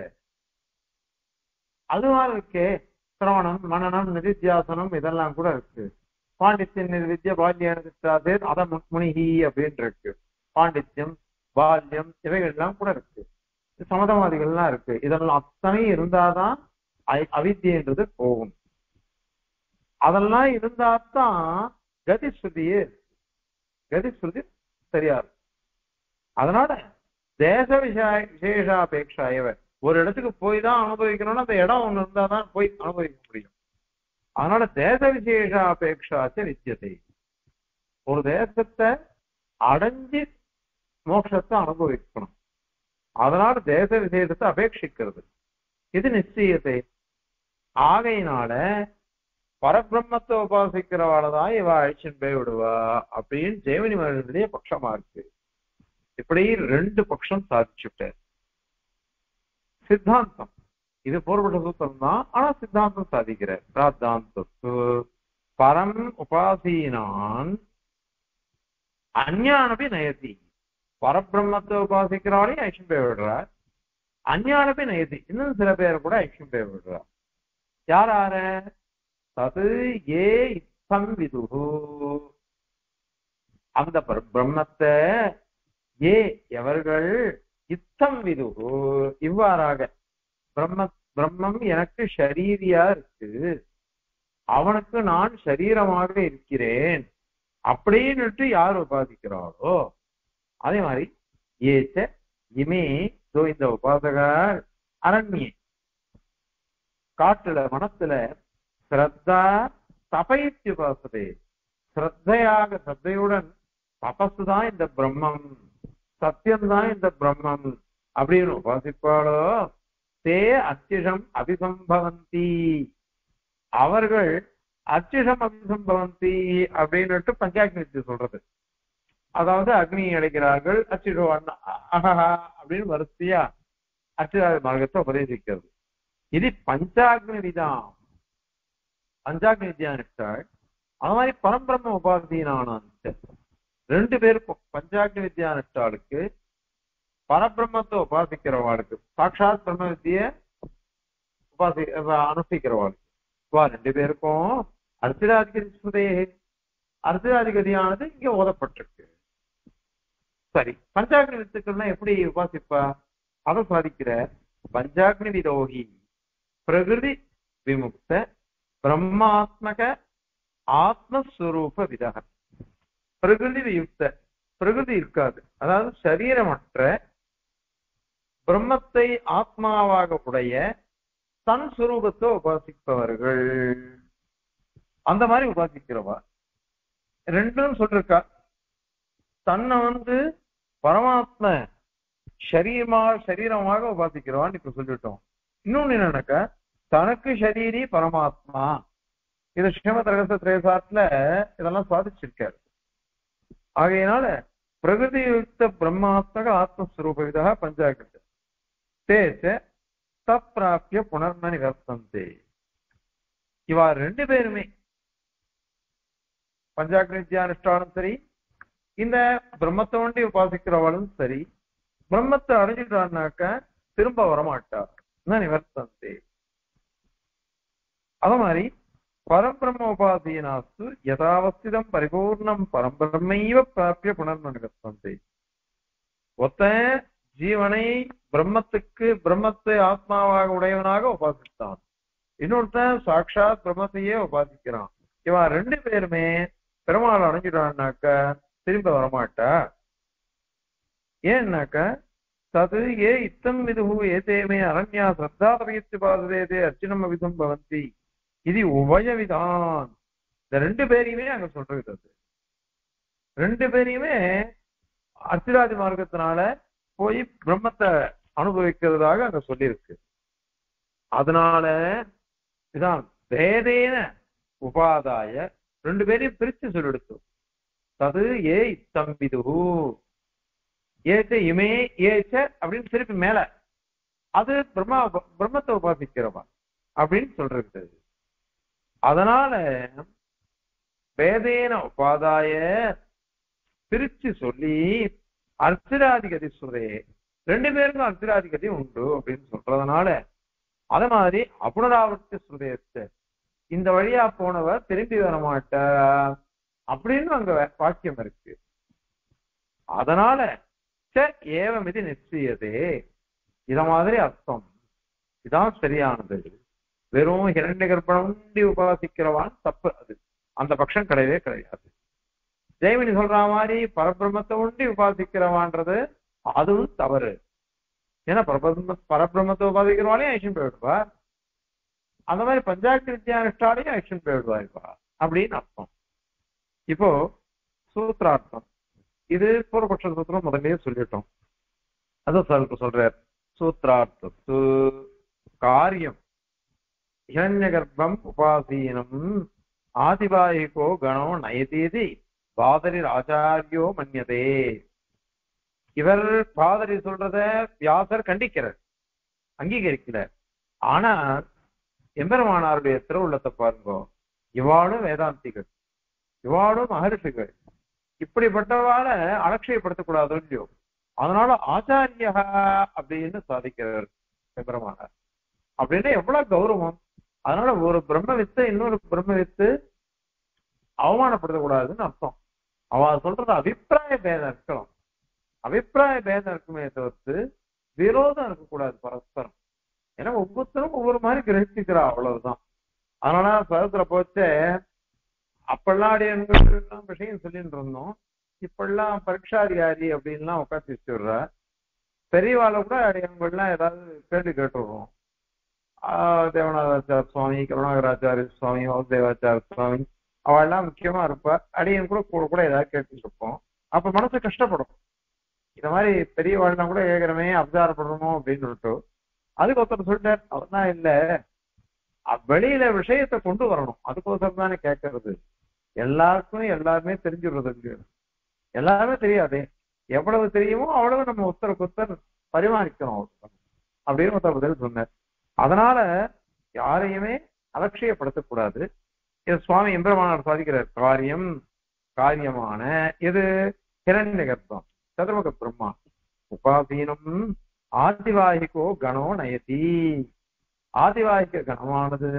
அது மாதிரி இருக்கே சிரவணம் மனநம் நிதித்தியாசனம் இதெல்லாம் கூட இருக்கு பாண்டித்யம் நிர்வித்ய பால்யம் நிதித்தாதே அத முனிகி அப்படின்னு இருக்கு பாண்டித்யம் பால்யம் இவைகள்லாம் கூட இருக்கு சமதவாதிகள்லாம் இருக்கு இதெல்லாம் அத்தனை இருந்தாதான் அ- அவித்யன்றது போகும் அதெல்லாம் இருந்தாதான் கதிஸ்ருதியே இருக்கு. கதிஸ்ருதி சரியா இருக்கும் அதனால தேச விஷய விசேஷாபேட்சா இவ ஒரு இடத்துக்கு போய் தான் அனுபவிக்கணும்னா அந்த இடம் ஒண்ணு இருந்தா தான் போய் அனுபவிக்க முடியும் அதனால தேச விசேஷாபேட்சாச்ச வித்தியதை ஒரு தேசத்தை அடைஞ்சு மோட்சத்தை அனுபவிக்கணும் அதனால தேச விசேஷத்தை அபேட்சிக்கிறது இது நிச்சயத்தை ஆகையினால பரபிரம்மத்தை உபாசிக்கிறவாளதான் இவ அழிச்சுன்னு போய் விடுவா அப்படின்னு ஜெயமணி மகனுடைய பட்சமா இருக்கு இப்படி ரெண்டு பட்சம் சாதிச்சுட்டார் சித்தாந்தம் இது போர்பட்ட சூத்திரம் தான் ஆனா சித்தாந்தம் சாதிக்கிறார் பிராத்தாந்தத்து பரம் உபாசீனான் அஞ்ஞானபி நயதி பரபிரம்மத்தை உபாசிக்கிறவளையும் ஐஷம் போய் விடுறார் அஞ்ஞானபி நயதி இன்னும் சில பேர் கூட ஐஷம் போய் விடுறார் யார் யார தது ஏ இத்தம் விதுகு அந்த பர- பிரம்மத்தை ஏ எவர்கள் இத்தம் விதுகு இவ்வாறாக பிரம்ம பிரம்மம் எனக்கு ஷரீரியா இருக்கு அவனுக்கு நான் சரீரமாக இருக்கிறேன் அப்படின்னுட்டு யார் உபாதிக்கிறாளோ அதே மாதிரி ஏச்ச இமே இதோ இந்த உபாசகர் அரண்யே காட்டுல மனத்துல ஸ்ரத்தா தபைத்து உபாசதே ஸ்ரத்தையாக ஸ்ரத்தையுடன் தபசு தான் இந்த பிரம்மம் சத்தியம்தான் இந்த பிரம்மம் அப்படின்னு உபாசிப்பாளோ தே அத்திஷம் அபிசம்பவந்தி அவர்கள் அச்சிஷம் அபிசம்பவந்தி அப்படின்னுட்டு பஞ்சாக்னி சொல்றது அதாவது அக்னியை அடைக்கிறார்கள் அச்சிஷோ அஹஹா அப்படின்னு வரிசையா அச்சிராத மார்க்கத்தை உபதேசிக்கிறது இது பஞ்சாக்னி விதம் பஞ்சாக்னி வித்யானிஷ்டாள் அது மாதிரி பரம்பிரம்ம உபாசீனான ரெண்டு பேருக்கும் பஞ்சாக்னி வித்யானிஷ்டாளுக்கு பரபிரம்மத்தை உபாசிக்கிறவாளுக்கு சாட்சாத் பிரம்ம வித்திய உபாசி அனுஷ்டிக்கிறவாளுக்கு வா ரெண்டு பேருக்கும் அர்த்திராதிகதி ஸ்ருதே அர்த்திராதிகதியானது இங்க ஓதப்பட்டிருக்கு சரி பஞ்சாக்னி வித்துக்கள்லாம் எப்படி உபாசிப்பா அதை சாதிக்கிற பஞ்சாக்னி விரோகி பிரகிருதி விமுக்த பிரம்மாத்மக ஆத்மஸ்வரூப விதக பிரகிருதி வியுக்த பிரகிருதி இருக்காது அதாவது சரீரமற்ற பிரம்மத்தை ஆத்மாவாக உடைய தன் சுரூபத்தை உபாசிப்பவர்கள் அந்த மாதிரி உபாசிக்கிறவா ரெண்டும் சொல்லிருக்கா தன்னை வந்து பரமாத்ம சரீரமா சரீரமாக உபாசிக்கிறவான்னு இப்ப சொல்லிட்டோம் இன்னொன்னு என்னன்னாக்கா தனக்கு சரீரி பரமாத்மா இது ஸ்ரீமத் ரகச திரேசாட்டுல இதெல்லாம் சாதிச்சிருக்காரு ஆகையினால பிரகிருதியுக்த பிரம்மாத்மக ஆத்மஸ்வரூபவிதா பஞ்சாகிருத்த தேச தப்பிராப்பிய புனர்ம நிவர்த்தந்தே இவா ரெண்டு பேருமே பஞ்சாக்னி வித்யானுஷ்டானம் சரி இந்த பிரம்மத்தை ஒண்டி உபாசிக்கிறவளும் சரி பிரம்மத்தை அடைஞ்சிட்டான்னாக்க திரும்ப வரமாட்டார் நிவர்த்தந்தே அத மாதிரி பரம்பிரம்ம உபாசீனாஸ்து யதாவஸ்திதம் பரிபூர்ணம் பரம்பிரமைவ பிராப்பிய புனர்மனுகத்தந்தே ஒத்த ஜீவனை பிரம்மத்துக்கு பிரம்மத்தை ஆத்மாவாக உடையவனாக உபாசித்தான் இன்னொருத்தன் சாட்சாத் பிரம்மத்தையே உபாசிக்கிறான் இவன் ரெண்டு பேருமே பெருமாள் அடைஞ்சிட்டான்னாக்க திரும்ப வரமாட்டா ஏன்னாக்க தது ஏ இத்தம் விதுகு ஏதேமே அரண்யா சத்தா பகித்து பாததே அர்ச்சனம் அவிதம் பவந்தி இது உபயவிதான் இந்த ரெண்டு பேரையுமே அங்க சொல்றது அது ரெண்டு பேரையுமே அர்ச்சிராதி மார்க்கத்தினால போய் பிரம்மத்தை அனுபவிக்கிறதாக அங்க சொல்லியிருக்கு அதனால இதான் வேதேன உபாதாய ரெண்டு பேரையும் பிரிச்சு சொல்லிடுத்து தது ஏ இத்தம்பிது ஏச்ச இமே ஏச்ச அப்படின்னு திருப்பி மேல அது பிரம்மா பிரம்மத்தை உபாசிக்கிறவா அப்படின்னு சொல்றது அதனால வேதேன உபாதாய பிரிச்சு சொல்லி அர்த்தராதிகதி சுரே ரெண்டு பேருக்கும் அர்த்தராதிகதி உண்டு அப்படின்னு சொல்றதுனால அத மாதிரி அப்புனராவர்த்தி சுரேத்த இந்த வழியா போனவர் திரும்பி வர மாட்டா அப்படின்னு அங்க வாக்கியம் இருக்கு அதனால ச ஏவம் இது நிச்சயதே இத மாதிரி அர்த்தம் இதான் சரியானது வெறும் இரண்டு கற்பனி உபாசிக்கிறவான் தப்பு அது அந்த பட்சம் கிடையவே கிடையாது ஜெயமினி சொல்ற மாதிரி பரபிரம்மத்தை உண்டி உபாசிக்கிறவான்றது அதுவும் தவறு ஏன்னா பரபிரம்ம பரபிரம்மத்தை உபாசிக்கிறவாலையும் ஆக்ஷன் போயிடுவா அந்த மாதிரி பஞ்சாயத்து வித்யானுஷ்டாலையும் ஆக்ஷன் போயிடுவா இப்ப அப்படின்னு அர்த்தம் இப்போ சூத்திரார்த்தம் இது பூர்வபக்ஷ சூத்திரம் முதல்லயே சொல்லிட்டோம் அதான் சொல்ற சொல்றார் சூத்திரார்த்தத்து காரியம் ஹிரண்ய கர்ப்பம் உபாசீனம் ஆதிபாயிகோ கணோ நயதீதி பாதரிர் ஆச்சாரியோ மன்யதே இவர் பாதரி சொல்றத வியாசர் கண்டிக்கிறார் அங்கீகரிக்கிறார் ஆனா எம்பெருமானாருடைய திருவுள்ளத்தை பாருங்க இவாளும் வேதாந்திகள் இவாளும் மகர்ஷிகள் இப்படிப்பட்டவால அலட்சியப்படுத்தக்கூடாது இல்லையோ அதனால ஆச்சாரியா அப்படின்னு சாதிக்கிறார் எம்பெருமானார் அப்படின்னா எவ்வளவு கௌரவம் அதனால ஒரு பிரம்ம வித்து இன்னொரு பிரம்ம வித்து அவமானப்படுத்தக்கூடாதுன்னு அர்த்தம் அவ சொல்றது அபிப்பிராய பேதம் இருக்கலாம் அபிப்பிராய பேதம் இருக்குமே தவிர்த்து விரோதம் இருக்கக்கூடாது பரஸ்பரம் ஏன்னா ஒவ்வொருத்தரும் ஒவ்வொரு மாதிரி கிரகிச்சுக்கிறா அவ்வளவுதான் அதனால சதத்துல போச்சு அப்பெல்லாம் அடியன்கள் விஷயம் சொல்லிட்டு இருந்தோம் இப்பெல்லாம் பரீட்சாதிகாரி அப்படின்லாம் உட்காந்து வச்சுடுற பெரியவாளை கூட அடியன்கள்லாம் ஏதாவது கேள்வி கேட்டுடுறோம் தேவநாதாச்சார சுவாமி கருணாகராச்சாரிய சுவாமி தேவாச்சார சுவாமி அவள்லாம் முக்கியமா இருப்பா அடியன் கூட கூட கூட ஏதாவது கேட்டுட்டு இருப்போம் அப்ப மனசு கஷ்டப்படும் இந்த மாதிரி பெரியவாள்லாம் கூட கேட்கிறமே அபச்சாரப்படணும் அப்படின்னு சொல்லிட்டு அதுக்கு ஒருத்தர் சொல்லிட்டார் அவர்தான் இல்ல வெளியில விஷயத்தை கொண்டு வரணும் அதுக்கோசரம் தானே கேட்கறது எல்லாருக்கும் எல்லாருமே தெரிஞ்சுடுறது இல்லையோ எல்லாருமே தெரியாதே எவ்வளவு தெரியுமோ அவ்வளவு நம்ம ஒருத்தருக்கு ஒருத்தர் பரிமாறிக்கிறோம் அப்படின்னு ஒருத்தர் பதில் சொன்னார் அதனால யாரையுமே அலட்சியப்படுத்தக்கூடாது இது சுவாமி எம்பிரமானார் சாதிக்கிறார் காரியம் காரியமான இது ஹிரண்ய கர்ப்பம் சதுர்முக பிரம்மா உபாசீனம் ஆதிவாகிகோ கணோ நயதி ஆதிவாகிக கணமானது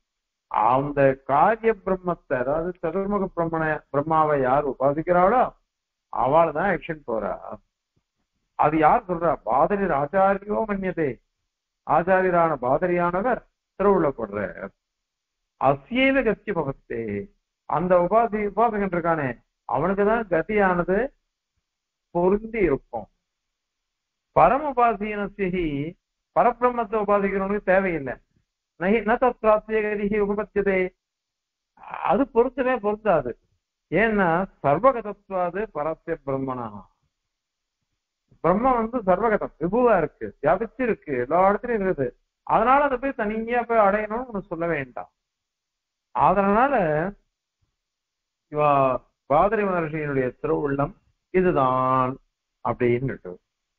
அந்த காரிய பிரம்மத்தை அதாவது சதுர்முக பிரம்மண பிரம்மாவை யார் உபாசிக்கிறாளோ அவள் தான் ஆக்ஷன் போறா அது யார் சொல்றா பாதரியர் ஆச்சாரியோ மன்னியதே ஆச்சாரியரான பாதரியானவர் திருவுள்ளப்படுற அசியேவ கத்தி பகத்தே அந்த உபாசி உபாசகன் இருக்கானே அவனுக்குதான் கதியானது பொருந்தி இருக்கும் பரம உபாசீனசி பரபிரம்மத்தை உபாசிக்கிறவனுக்கு தேவையில்லை நகி ந தத்ராத்திய கதிகி உபபத்தியதே அது பொருத்தமே பொருத்தாது ஏன்னா சர்வகதத்துவாது பரத்திய பிரம்மனா பிரம்மம் வந்து சர்வகதம் விபுவா இருக்கு வியாபிச்சு இருக்கு எல்லா இடத்துலயும் இருக்குது அதனால அதை போய் தனியா போய் அடையணும்னு ஒண்ணு சொல்ல வேண்டாம் அதனால இவா பாதிரி மகர்ஷியினுடைய திருவுள்ளம் இதுதான் அப்படின்னு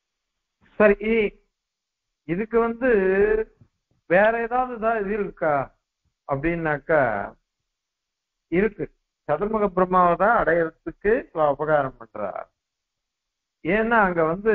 சரி இதுக்கு வந்து வேற ஏதாவது தான் இது இருக்கா அப்படின்னாக்கா இருக்கு சதுர்முக பிரம்மாவை தான் அடையறதுக்கு உபகாரம் பண்றார் ஏன்னா அங்க வந்து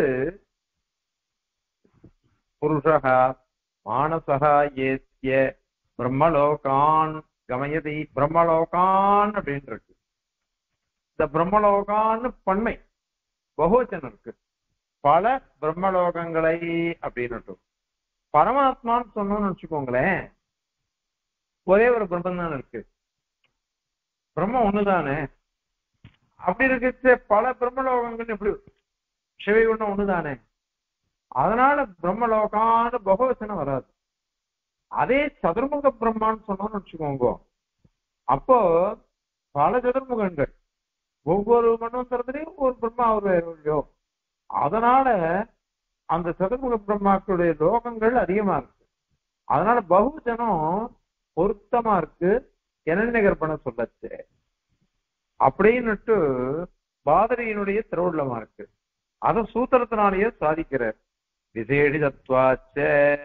புருஷகா மானசகா ஏத்திய பிரம்மலோகான் கமயதி பிரம்மலோகான் அப்படின்னு இருக்கு இந்த பிரம்மலோகான்னு பன்மை பகுவச்சனம் இருக்கு பல பிரம்மலோகங்களை அப்படின்னு பரமாத்மான்னு சொன்னோம்னு வச்சுக்கோங்களேன் ஒரே ஒரு பிரம்மம் தான் இருக்கு பிரம்மம் ஒண்ணுதானே அப்படி இருக்கு பல பிரம்மலோகங்கள் எப்படி சிவை ஒண்ணு ஒண்ணுதானே அதனால பிரம்மலோகான்னு பகவசனம் வராது அதே சதுர்முக பிரம்மான்னு சொன்னோம்னு வச்சுக்கோங்க அப்போ பல சதுர்முகங்கள் ஒவ்வொரு மன்வந்தரத்திலையும் ஒரு பிரம்மா ஒரு இல்லையோ அதனால அந்த சதுர்முக பிரம்மாக்களுடைய லோகங்கள் அதிகமா இருக்கு அதனால பகுஜனம் பொருத்தமா இருக்கு எனநகர்பண சொல்லச்சு அப்படின்னுட்டு பாதரியினுடைய திருவுள்ளமா இருக்கு அத சூத்திரத்தினாலேயே சாதிக்கிறார் விசேடிதத்வாச்ச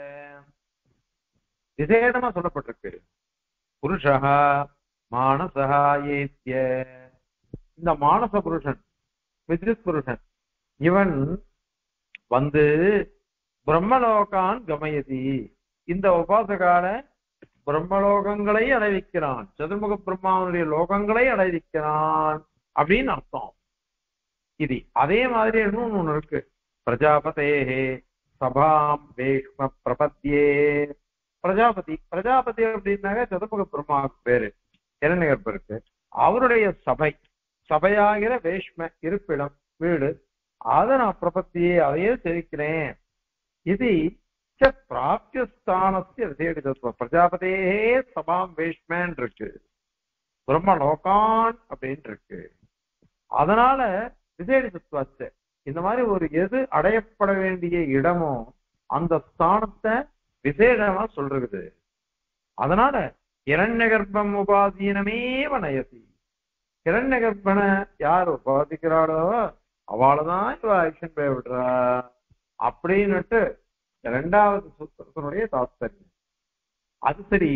விசேடமா சொல்லப்பட்டிருக்கு புருஷா மானசா ஏத்திய இந்த மானச புருஷன் வித்யுத் புருஷன் இவன் வந்து பிரம்மலோகான் கமயதி இந்த உபாசகால பிரம்மலோகங்களை அடைவிக்கிறான் சதுர்முக பிரம்மாவனுடைய லோகங்களை அடைவிக்கிறான் அப்படின்னு அர்த்தம் இது அதே மாதிரி இன்னும் ஒண்ணு இருக்கு பிரஜாபதேஹே சபாம் வேஷ்ம பிரபத்தியே பிரஜாபதி பிரஜாபதி அப்படின்னாக்க சதுர்முக பிரம்மாவுக்கு பேரு இரண்யகற்பருக்கு அவருடைய சபை சபையாகிற வேஷ்ம இருப்பிடம் வீடு அதை நான் பிரபத்தியே அதையே தெரிவிக்கிறேன் இது பிராப்தியஸ்தானஸ்ய விசேடிதத்துவம் பிரஜாபதே சபாம் வேஷ்மேன் இருக்கு பிரம்மலோகான் அப்படின்னு இருக்கு அதனால விசேடிதத்துவத்தை இந்த மாதிரி ஒரு எது அடையப்பட வேண்டிய இடமோ அந்த ஸ்தானத்தை விசேடமா சொல்றது அதனால இரண்ய கர்ப்பம் உபாதீனமேவ நயசி இரண்ய கர்ப்பனை யார் உபாதிக்கிறாளோ அவளதான் இவ ஆக்ஷன் பே விடுறா அப்படின்னுட்டு இரண்டாவது சூத்திரத்தினுடைய தாத்பரியம் அது சரி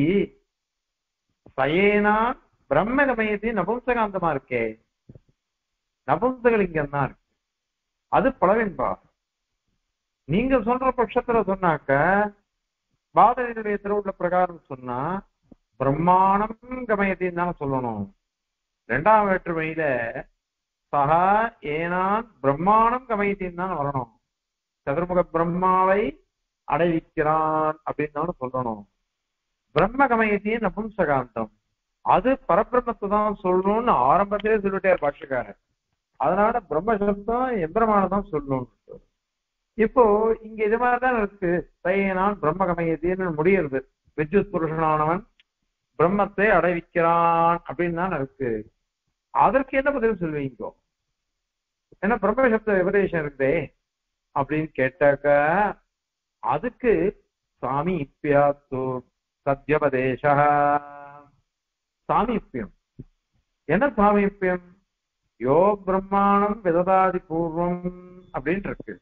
சயேனா பிரம்மகமயத்தி நபும்சகாந்தமா இருக்கே நபும்சகலிங்கம் தான் இருக்கு அது பலவின்பா நீங்க சொல்ற பட்சத்துல சொன்னாக்க பாதகனுடைய திருவுள்ள பிரகாரம் சொன்னா பிரம்மாணம் கமயத்தின்னு தானே சொல்லணும் ரெண்டாம் வேற்றுமையில சகா ஏனான் பிரம்மாணம் கமயத்தின்னு தானே வரணும் சதுர்முக பிரம்மாவை அடைவிக்கிறான் அப்படின்னு தானே சொல்லணும் பிரம்ம கமயத்தின் நபும்சகாந்தம் அது பரபிரம்மத்தை தான் சொல்லணும்னு ஆரம்பத்திலே சொல்லிட்டார் பாஷக்காரர் அதனால பிரம்ம சப்தம் எந்திரமான தான் சொல்லணும் இப்போ இங்க இது மாதிரிதான் இருக்கு சையனான் பிரம்ம கமயத்தின்னு முடியுது வித்யுத் புருஷனானவன் பிரம்மத்தை அடைவிக்கிறான் அப்படின்னு தான் இருக்கு அதற்கு என்ன பதில் சொல்லுவீங்க ஏன்னா பிரம்ம சப்த விபதேசம் இருக்குதே அப்படின்னு கேட்டாக்க அதுக்கு சாமி இப்பியாத்து சத்யபதேச சாமீப்பியம் என்ன சாமீப்பியம் யோ பிரம்மாணம் விததாதி பூர்வம் அப்படின்னு இருக்கு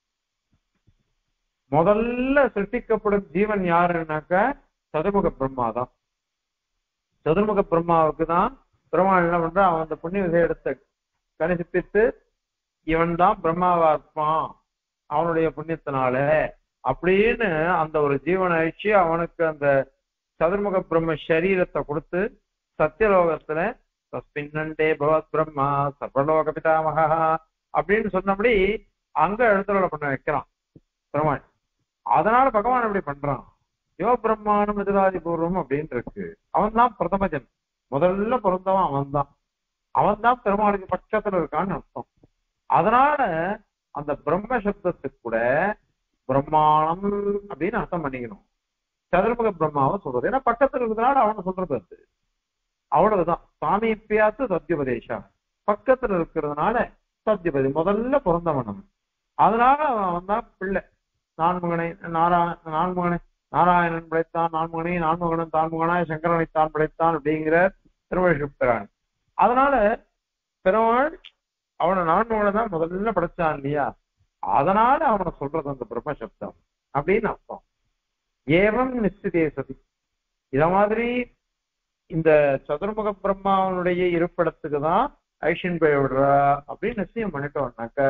முதல்ல சிருஷ்டிக்கப்படும் ஜீவன் யாருன்னாக்க சதுர்முக பிரம்மா தான் சதுர்முக பிரம்மாவுக்கு தான் பிரம்மா என்ன பண்ற அவன் அந்த புண்ணிய விஷயத்தை கணிசிப்பித்து இவன் தான் பிரம்மாவா இருப்பான் அவனுடைய புண்ணியத்தினால அப்படின்னு அந்த ஒரு ஜீவனை அழிச்சு அவனுக்கு அந்த சதுர்முக பிரம்ம சரீரத்தை கொடுத்து சத்தியலோகத்துல தஸ்மின்னண்டே பகவத் பிரம்மா சர்வலோக பிதாமகா அப்படின்னு சொன்னபடி அங்க எழுத்துல பண்ண வைக்கிறான் பெருமாள் அதனால பகவான் அப்படி பண்றான் யோ பிரம்மாணம் எதிராதி பூர்வம் அப்படின்னு இருக்கு அவன் தான் பிரதமஜன் முதல்ல பிறந்தவன் அவன் தான் அவன் தான் பெருமாளுக்கு பட்சத்துல இருக்கான்னு அர்த்தம் அதனால அந்த பிரம்ம சப்தத்துக்கு கூட பிரம்மாணம் அப்படின்னு அர்த்தம் பண்ணிக்கணும் சதுர்முக பிரம்மாவை சொல்றது ஏன்னா பக்கத்துல இருக்கிறதுனால அவனை சொல்றது அது அவ்வளவுதான் சாமீப்பியாத்து சத்தியபதேஷா பக்கத்துல இருக்கிறதுனால சத்தியபதி முதல்ல பிறந்தவன் அவன் அதனால அவன் தான் பிள்ளை நான்முகனை நாரா நான்முகனை நாராயணன் படைத்தான் நான்முகனை நான்முகனன் தான்முகனாய் சங்கரனை தான் படைத்தான் அப்படிங்கிற திருவள்ளுவரான் அதனால பெருமாள் அவனை நான்முகனை தான் முதல்ல படைச்சான் இல்லையா அதனால அவனை சொல்றது அந்த பிரம்ம சப்தம் அப்படின்னு அர்த்தம் ஏவம் நிச்சிதே சதி இத மாதிரி இந்த சதுர்முக பிரம்மாவனுடைய இருப்பிடத்துக்கு தான் ஐஷன் போய் விடுறா அப்படின்னு நிச்சயம் பண்ணிட்டோம்னாக்க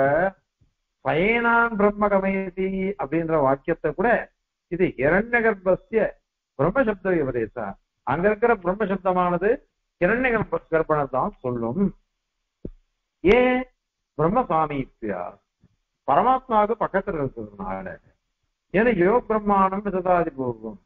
பயனான் பிரம்ம கமயதி அப்படின்ற வாக்கியத்தை கூட இது இரண்ய கர்ப்பஸ்ய பிரம்மசப்த உபதேசா அங்க இருக்கிற பிரம்மசப்தமானது இரண்ய கர்ப்ப கர்ப்பனை தான் சொல்லும் ஏன் பிரம்ம சாமீப்பியா பரமாத்மாவுக்கு பக்கத்துல இருக்கிறதுனால ஏன்னா யோ பிரம்மாணம் விததாதி பூர்வம்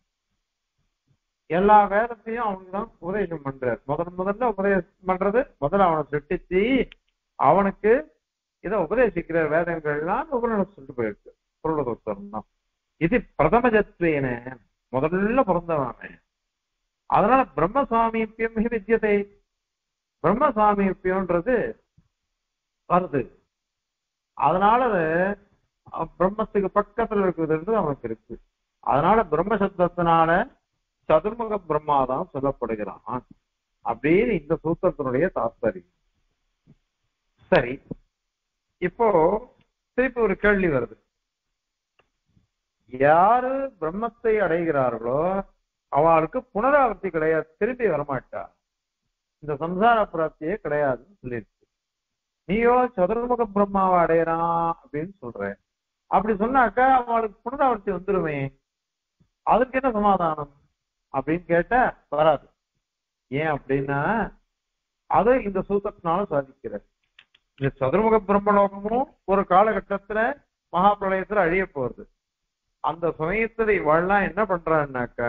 எல்லா வேதத்தையும் அவனுக்கு தான் உபதேசம் பண்றார் முதல் முதல்ல உபதேசம் பண்றது முதல்ல அவனை சிருஷ்டிச்சு அவனுக்கு இதை உபதேசிக்கிற வேதங்கள்லாம் உபநிடம் சொல்லிட்டு போயிருக்கு பொருளதோத்தரம் தான் இது பிரதமஜத்வேன முதல்ல பிறந்தவன் அதனால பிரம்ம சாமீபியம் வித்தியதை பிரம்ம சாமீபியம்ன்றது வருது அதனால பிரம்மத்துக்கு பக்கத்துல இருக்கிறது அவனுக்கு இருக்கு அதனால பிரம்ம சப்தத்தினால சதுர்முக பிரம்மா தான் சொல்லப்படுகிறான் அப்படின்னு இந்த சூத்திரத்தினுடைய தாத்பரியம் சரி இப்போ திருப்பி ஒரு கேள்வி வருது யாரு பிரம்மத்தை அடைகிறார்களோ அவளுக்கு புனராவர்த்தி கிடையாது திருப்பி வரமாட்டா இந்த சம்சார பிராப்தியே கிடையாதுன்னு சொல்லியிருக்கு நீயோ சதுர்முக பிரம்மாவை அடையறான் அப்படின்னு சொல்ற அப்படி சொன்னாக்கா அவளுக்கு புனராவர்த்தி வந்துருமே அதுக்கு என்ன சமாதானம் அப்படின்னு கேட்டா வராது ஏன் அப்படின்னா அது இந்த சூத்திரத்தினால சாதிக்கிறது இந்த சதுர்முக பிரம்மலோகமும் ஒரு காலகட்டத்துல மகாபிரளயத்துல அழிய போறது அந்த சமயத்துல இவள்லாம் என்ன பண்றான்னாக்கா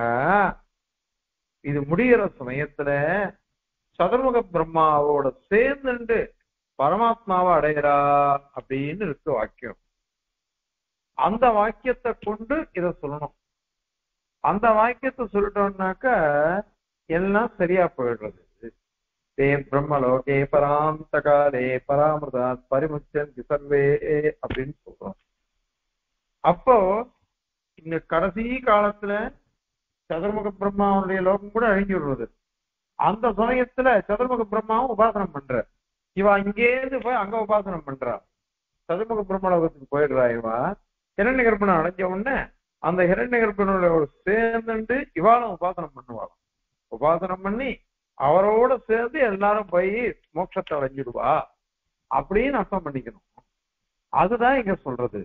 இது முடிகிற சமயத்துல சதுர்முக பிரம்மாவோட சேர்ந்துண்டு பரமாத்மாவை அடைகிறா அப்படின்னு இருக்கு வாக்கியம் அந்த வாக்கியத்தை கொண்டு இத சொல்லணும் அந்த வாக்கியத்தை சொல்லிட்டோம்னாக்கா எல்லாம் சரியா போயிடுறது தே பிரம்மலோகே பராந்த காலே பராமிருதா பரிமுச்சந்தி சர்வே அப்படின்னு சொல்றோம் அப்போ இந்த கடைசி காலத்துல சதுர்முக பிரம்மாவுடைய லோகம் கூட அழிஞ்சு விடுறது அந்த சமயத்துல சதுர்முக பிரம்மாவும் உபாசனம் பண்ற இவ இங்கேருந்து போய் அங்க உபாசனம் பண்றா சதுர்முக பிரம்மலோகத்துக்கு போயிடுறா இவா ஹிரண்ய கர்ப்பனை அடைஞ்ச உடனே அந்த ஹிரண்ய கர்ப்பனோட சேர்ந்துட்டு இவாளும் உபாசனம் பண்ணுவாளாம் உபாசனம் பண்ணி அவரோட சேர்ந்து எல்லாரும் போய் மோட்சத்தை அடைஞ்சிடுவா அப்படின்னு அர்த்தம் பண்ணிக்கணும் அதுதான் இங்க சொல்றது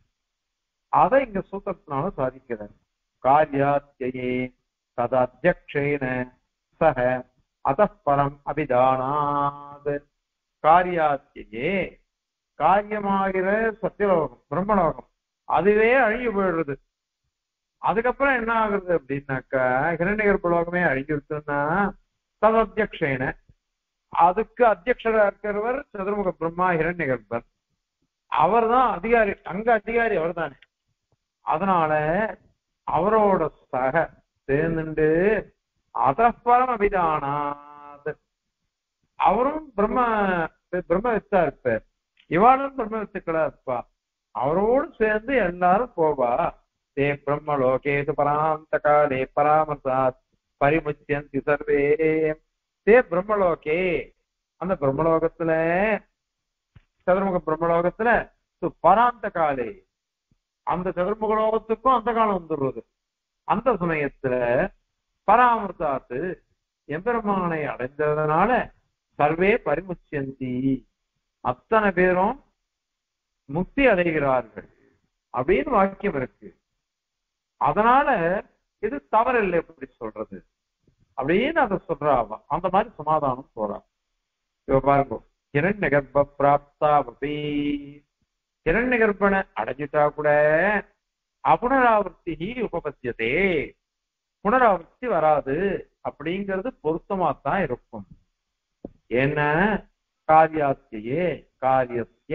அதை இங்க சூத்திரத்தினால சாதிக்கிறார் காரியாத்தியே ததத்தியக்ஷேன சக அதப்பரம் அபிதானாத் காரியாத்தியே காரியமாகிற சத்தியலோகம் பிரம்மலோகம் அதுவே அழிஞ்சு போயிடுறது அதுக்கப்புறம் என்ன ஆகுறது அப்படின்னாக்கா ஹிரண்யகர்ப்ப லோகமே அழிஞ்சிருச்சுன்னா ததத்தியக்ஷேன அதுக்கு அத்தியக்ஷரா இருக்கிறவர் சதுர்முக பிரம்மா ஹிரண்யகர்ப்பர் அவர் தான் அதிகாரி அங்க அதிகாரி அவர் தானே அதனால அவரோட சக சேர்ந்துண்டு அதப்பரம் அபிதானாத் அவரும் பிரம்ம பிரம்மவித்தா இருப்பார் இவாளும் பிரம்மவித்துக்களா இருப்பா அவரோடு சேர்ந்து எல்லாரும் போவா தே பிரம்ம லோகேது பராந்த காலே பராமர்சாத் பரிமுச்சியந்தி சர்வே தே பிரம்மலோகே அந்த பிரம்மலோகத்துல சதுர்முக பிரம்மலோகத்துல சு- பராந்த காலே அந்த சதுர்முக லோகத்துக்கும் அந்த காலம் வந்துடுறது அந்த சமயத்துல பராமர்த்தாத்து எம்பெருமானை அடைந்ததுனால சர்வே பரிமுச்சியந்தி அத்தனை பேரும் முக்தி அடைகிறார்கள் அப்படின்னு வாக்கியம் இருக்கு அதனால இது தவறில்லை எப்படி சொல்றது அப்படின்னு அதை சொல்றா அவ அந்த மாதிரி சமாதானம் போறா இவ பாருங்க இரண்ய கர்ப்ப பிராப்தாவபி இரண்ய கர்ப்பனை அடைஞ்சிட்டா கூட அபுனராவர்த்தி உபபத்தியதே புனராவர்த்தி வராது அப்படிங்கிறது பொருத்தமா தான் இருக்கும் என்ன காரியாத்தியே காரியஸ்ய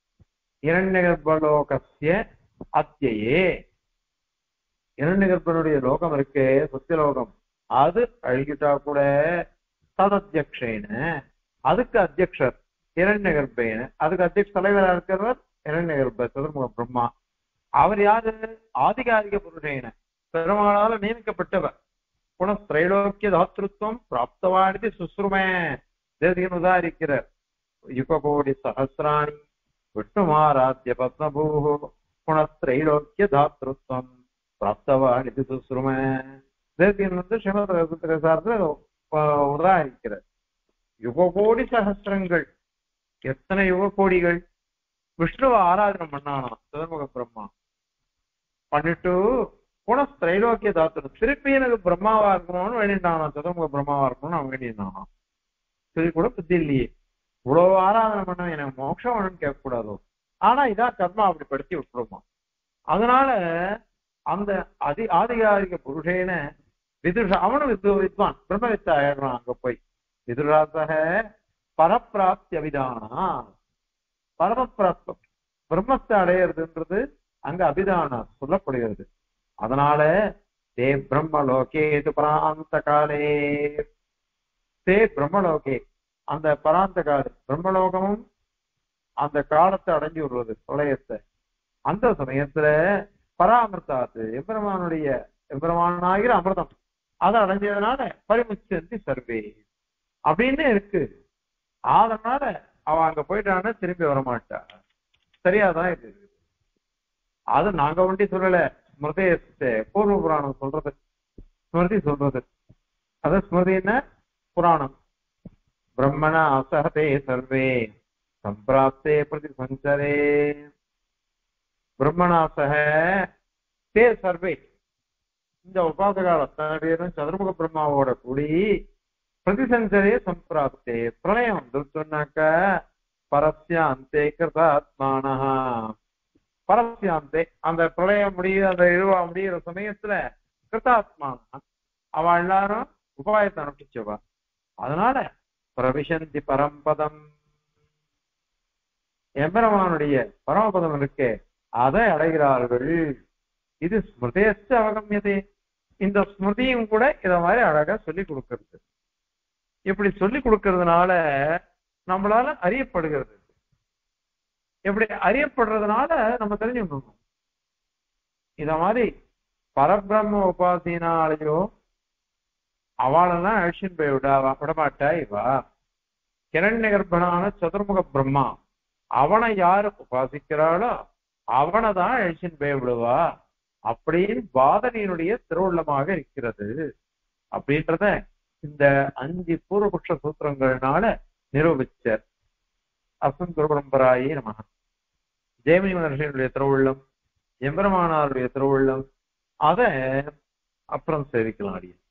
இரண்யகர்ப்பலோகஸ்ய அத்தியே இரண்யகர்ப்பனுடைய லோகம் இருக்கே சத்தியலோகம் அது அழுகிட்டா கூட ததத்தியக்ஷேன அதுக்கு அத்தியக்ஷர் இரண்யகர்ப்பேன அதுக்கு அத்தியக்ஷ தலைவரா இருக்கிறவர் இரண்யகர்ப்ப சதுர்முக பிரம்மா அவர் யாரு ஆதிகாரிக புருஷேன பெருமாளால நியமிக்கப்பட்டவர் புனஸ்திரைலோக்கிய தாத்திருத்துவம் பிராப்தவானிதி சுஸ்ருமே தேசிகன் உதாரிக்கிறார் யுககோடி சகசிராணி விஷ்ணுமாராத்திய பத்மபூ புனஸ்திரைலோக்கிய தாத்திருத்துவம் பிராப்தவானிதி சுஸ்ருமே தேசிகன் வந்து ஸ்ரீமத் சார்ந்து உதாரிக்கிறார் யுககோடி சகசிரங்கள் எத்தனை யுக கோடிகள் விஷ்ணுவை ஆராதனை பண்ணானா சதுர்முக பிரம்மா பண்ணிட்டு புனஸ் திரைலோக்கிய தாத்திரம் திருப்பி எனக்கு பிரம்மாவா இருக்கணும்னு வேண்டிட்டானா சதுர்முக பிரம்மாவா இருக்கணும்னு அவன் வேண்டியிருந்தானா சரி கூட புத்தி இல்லையே இவ்வளவு ஆராதனை பண்ண எனக்கு மோட்சம் வேணும்னு கேட்க கூடாதோ ஆனா இதான் கர்மா அப்படி படுத்தி விட்டுருமா அதனால அந்த அதி ஆதிகாரிக புருஷேன விதுஷ அவனும் வித்து வித்வான் பிரம்மவித்த ஆயிடுறான் அங்க போய் விதுராசக பரப்பிராப்தி அபிதானா பரமப்பிராப்தம் பிரம்மத்தை அடையிறதுன்றது அங்க அபிதானா சொல்லப்படுகிறது அதனால தே பிரம்மலோகே இது பராந்த காலே தே பிரம்மலோகே அந்த பராந்த கால பிரம்மலோகமும் அந்த காலத்தை அடைஞ்சு விடுறது பிரளயத்தை அந்த சமயத்துல பராமிர்தாத்து எம்பெருமானுடைய எம்பெருமானாகிற அமிர்தம் அதை அடைஞ்சதுனால பரிமுச்சந்தி சர்வே அப்படின்னு இருக்கு அதனால அவ அங்க போயிட்டான்னா திரும்பி வரமாட்டா சரியாதான் இது அது நாங்க ஒண்டி சொல்லல ஸ்மிருதி பூர்வ புராணம் சொல்றது ஸ்மிருதி சொல்றது அது ஸ்மிருதி என்ன புராணம் பிரம்மண அசகதே சர்வே சம்பிராப்தே பிரதி சஞ்சரே பிரம்மணாசக தே சர்வே இந்த உபாசகால் அத்தனை பேரும் சதுர்முக பிரம்மாவோட கூடி பிரதிசஞ்சரே சம்பிராப்தே பிரளயம் வந்துருச்சுன்னாக்க பரஸ்யாந்தே கிருதாத்மானா பரஸ்யாந்தே அந்த பிரளயம் முடிய அந்த இதுவா முடியிற சமயத்துல கிருதாத்மானா அவ எல்லாரும் உபாயத்தை அனுப்பிச்சவா அதனால பிரவிசந்தி பரம்பதம் எம்பெருமானுடைய பரமபதம் இருக்கே அதை அடைகிறார்கள் இது ஸ்மிருதேச்ச அவகமியதே இந்த ஸ்மிருதியும் கூட இத மாதிரி அழகா சொல்லி கொடுக்கிறது இப்படி சொல்லி கொடுக்கறதுனால நம்மளால அறியப்படுகிறது இப்படி அறியப்படுறதுனால நம்ம தெரிஞ்சுக்கணும் இத மாதிரி பரபிரம்ம உபாசினாலேயோ அவளெல்லாம் அழிச்சுன்னு போய் விடா விடமாட்டா இவா கிரண்ய கர்ப்பனான சதுர்முக பிரம்மா அவனை யாரு உபாசிக்கிறாளோ அவனை தான் அழிச்சுன்னு போய் விடுவா அப்படின்னு பாதனையினுடைய திருவுள்ளமாக இருக்கிறது அப்படின்றத இந்த அஞ்சு பூர்வபக்ஷ சூத்திரங்கள்னால நிரூபிச்சார் அசன் குருபரம்பராயே நம ஜெயமணி மகர்ஷியனுடைய திருவுள்ளம் எம்பெருமானாருடைய திருவுள்ளம் அத அப்புறம் சேவிக்கலாம் அடியே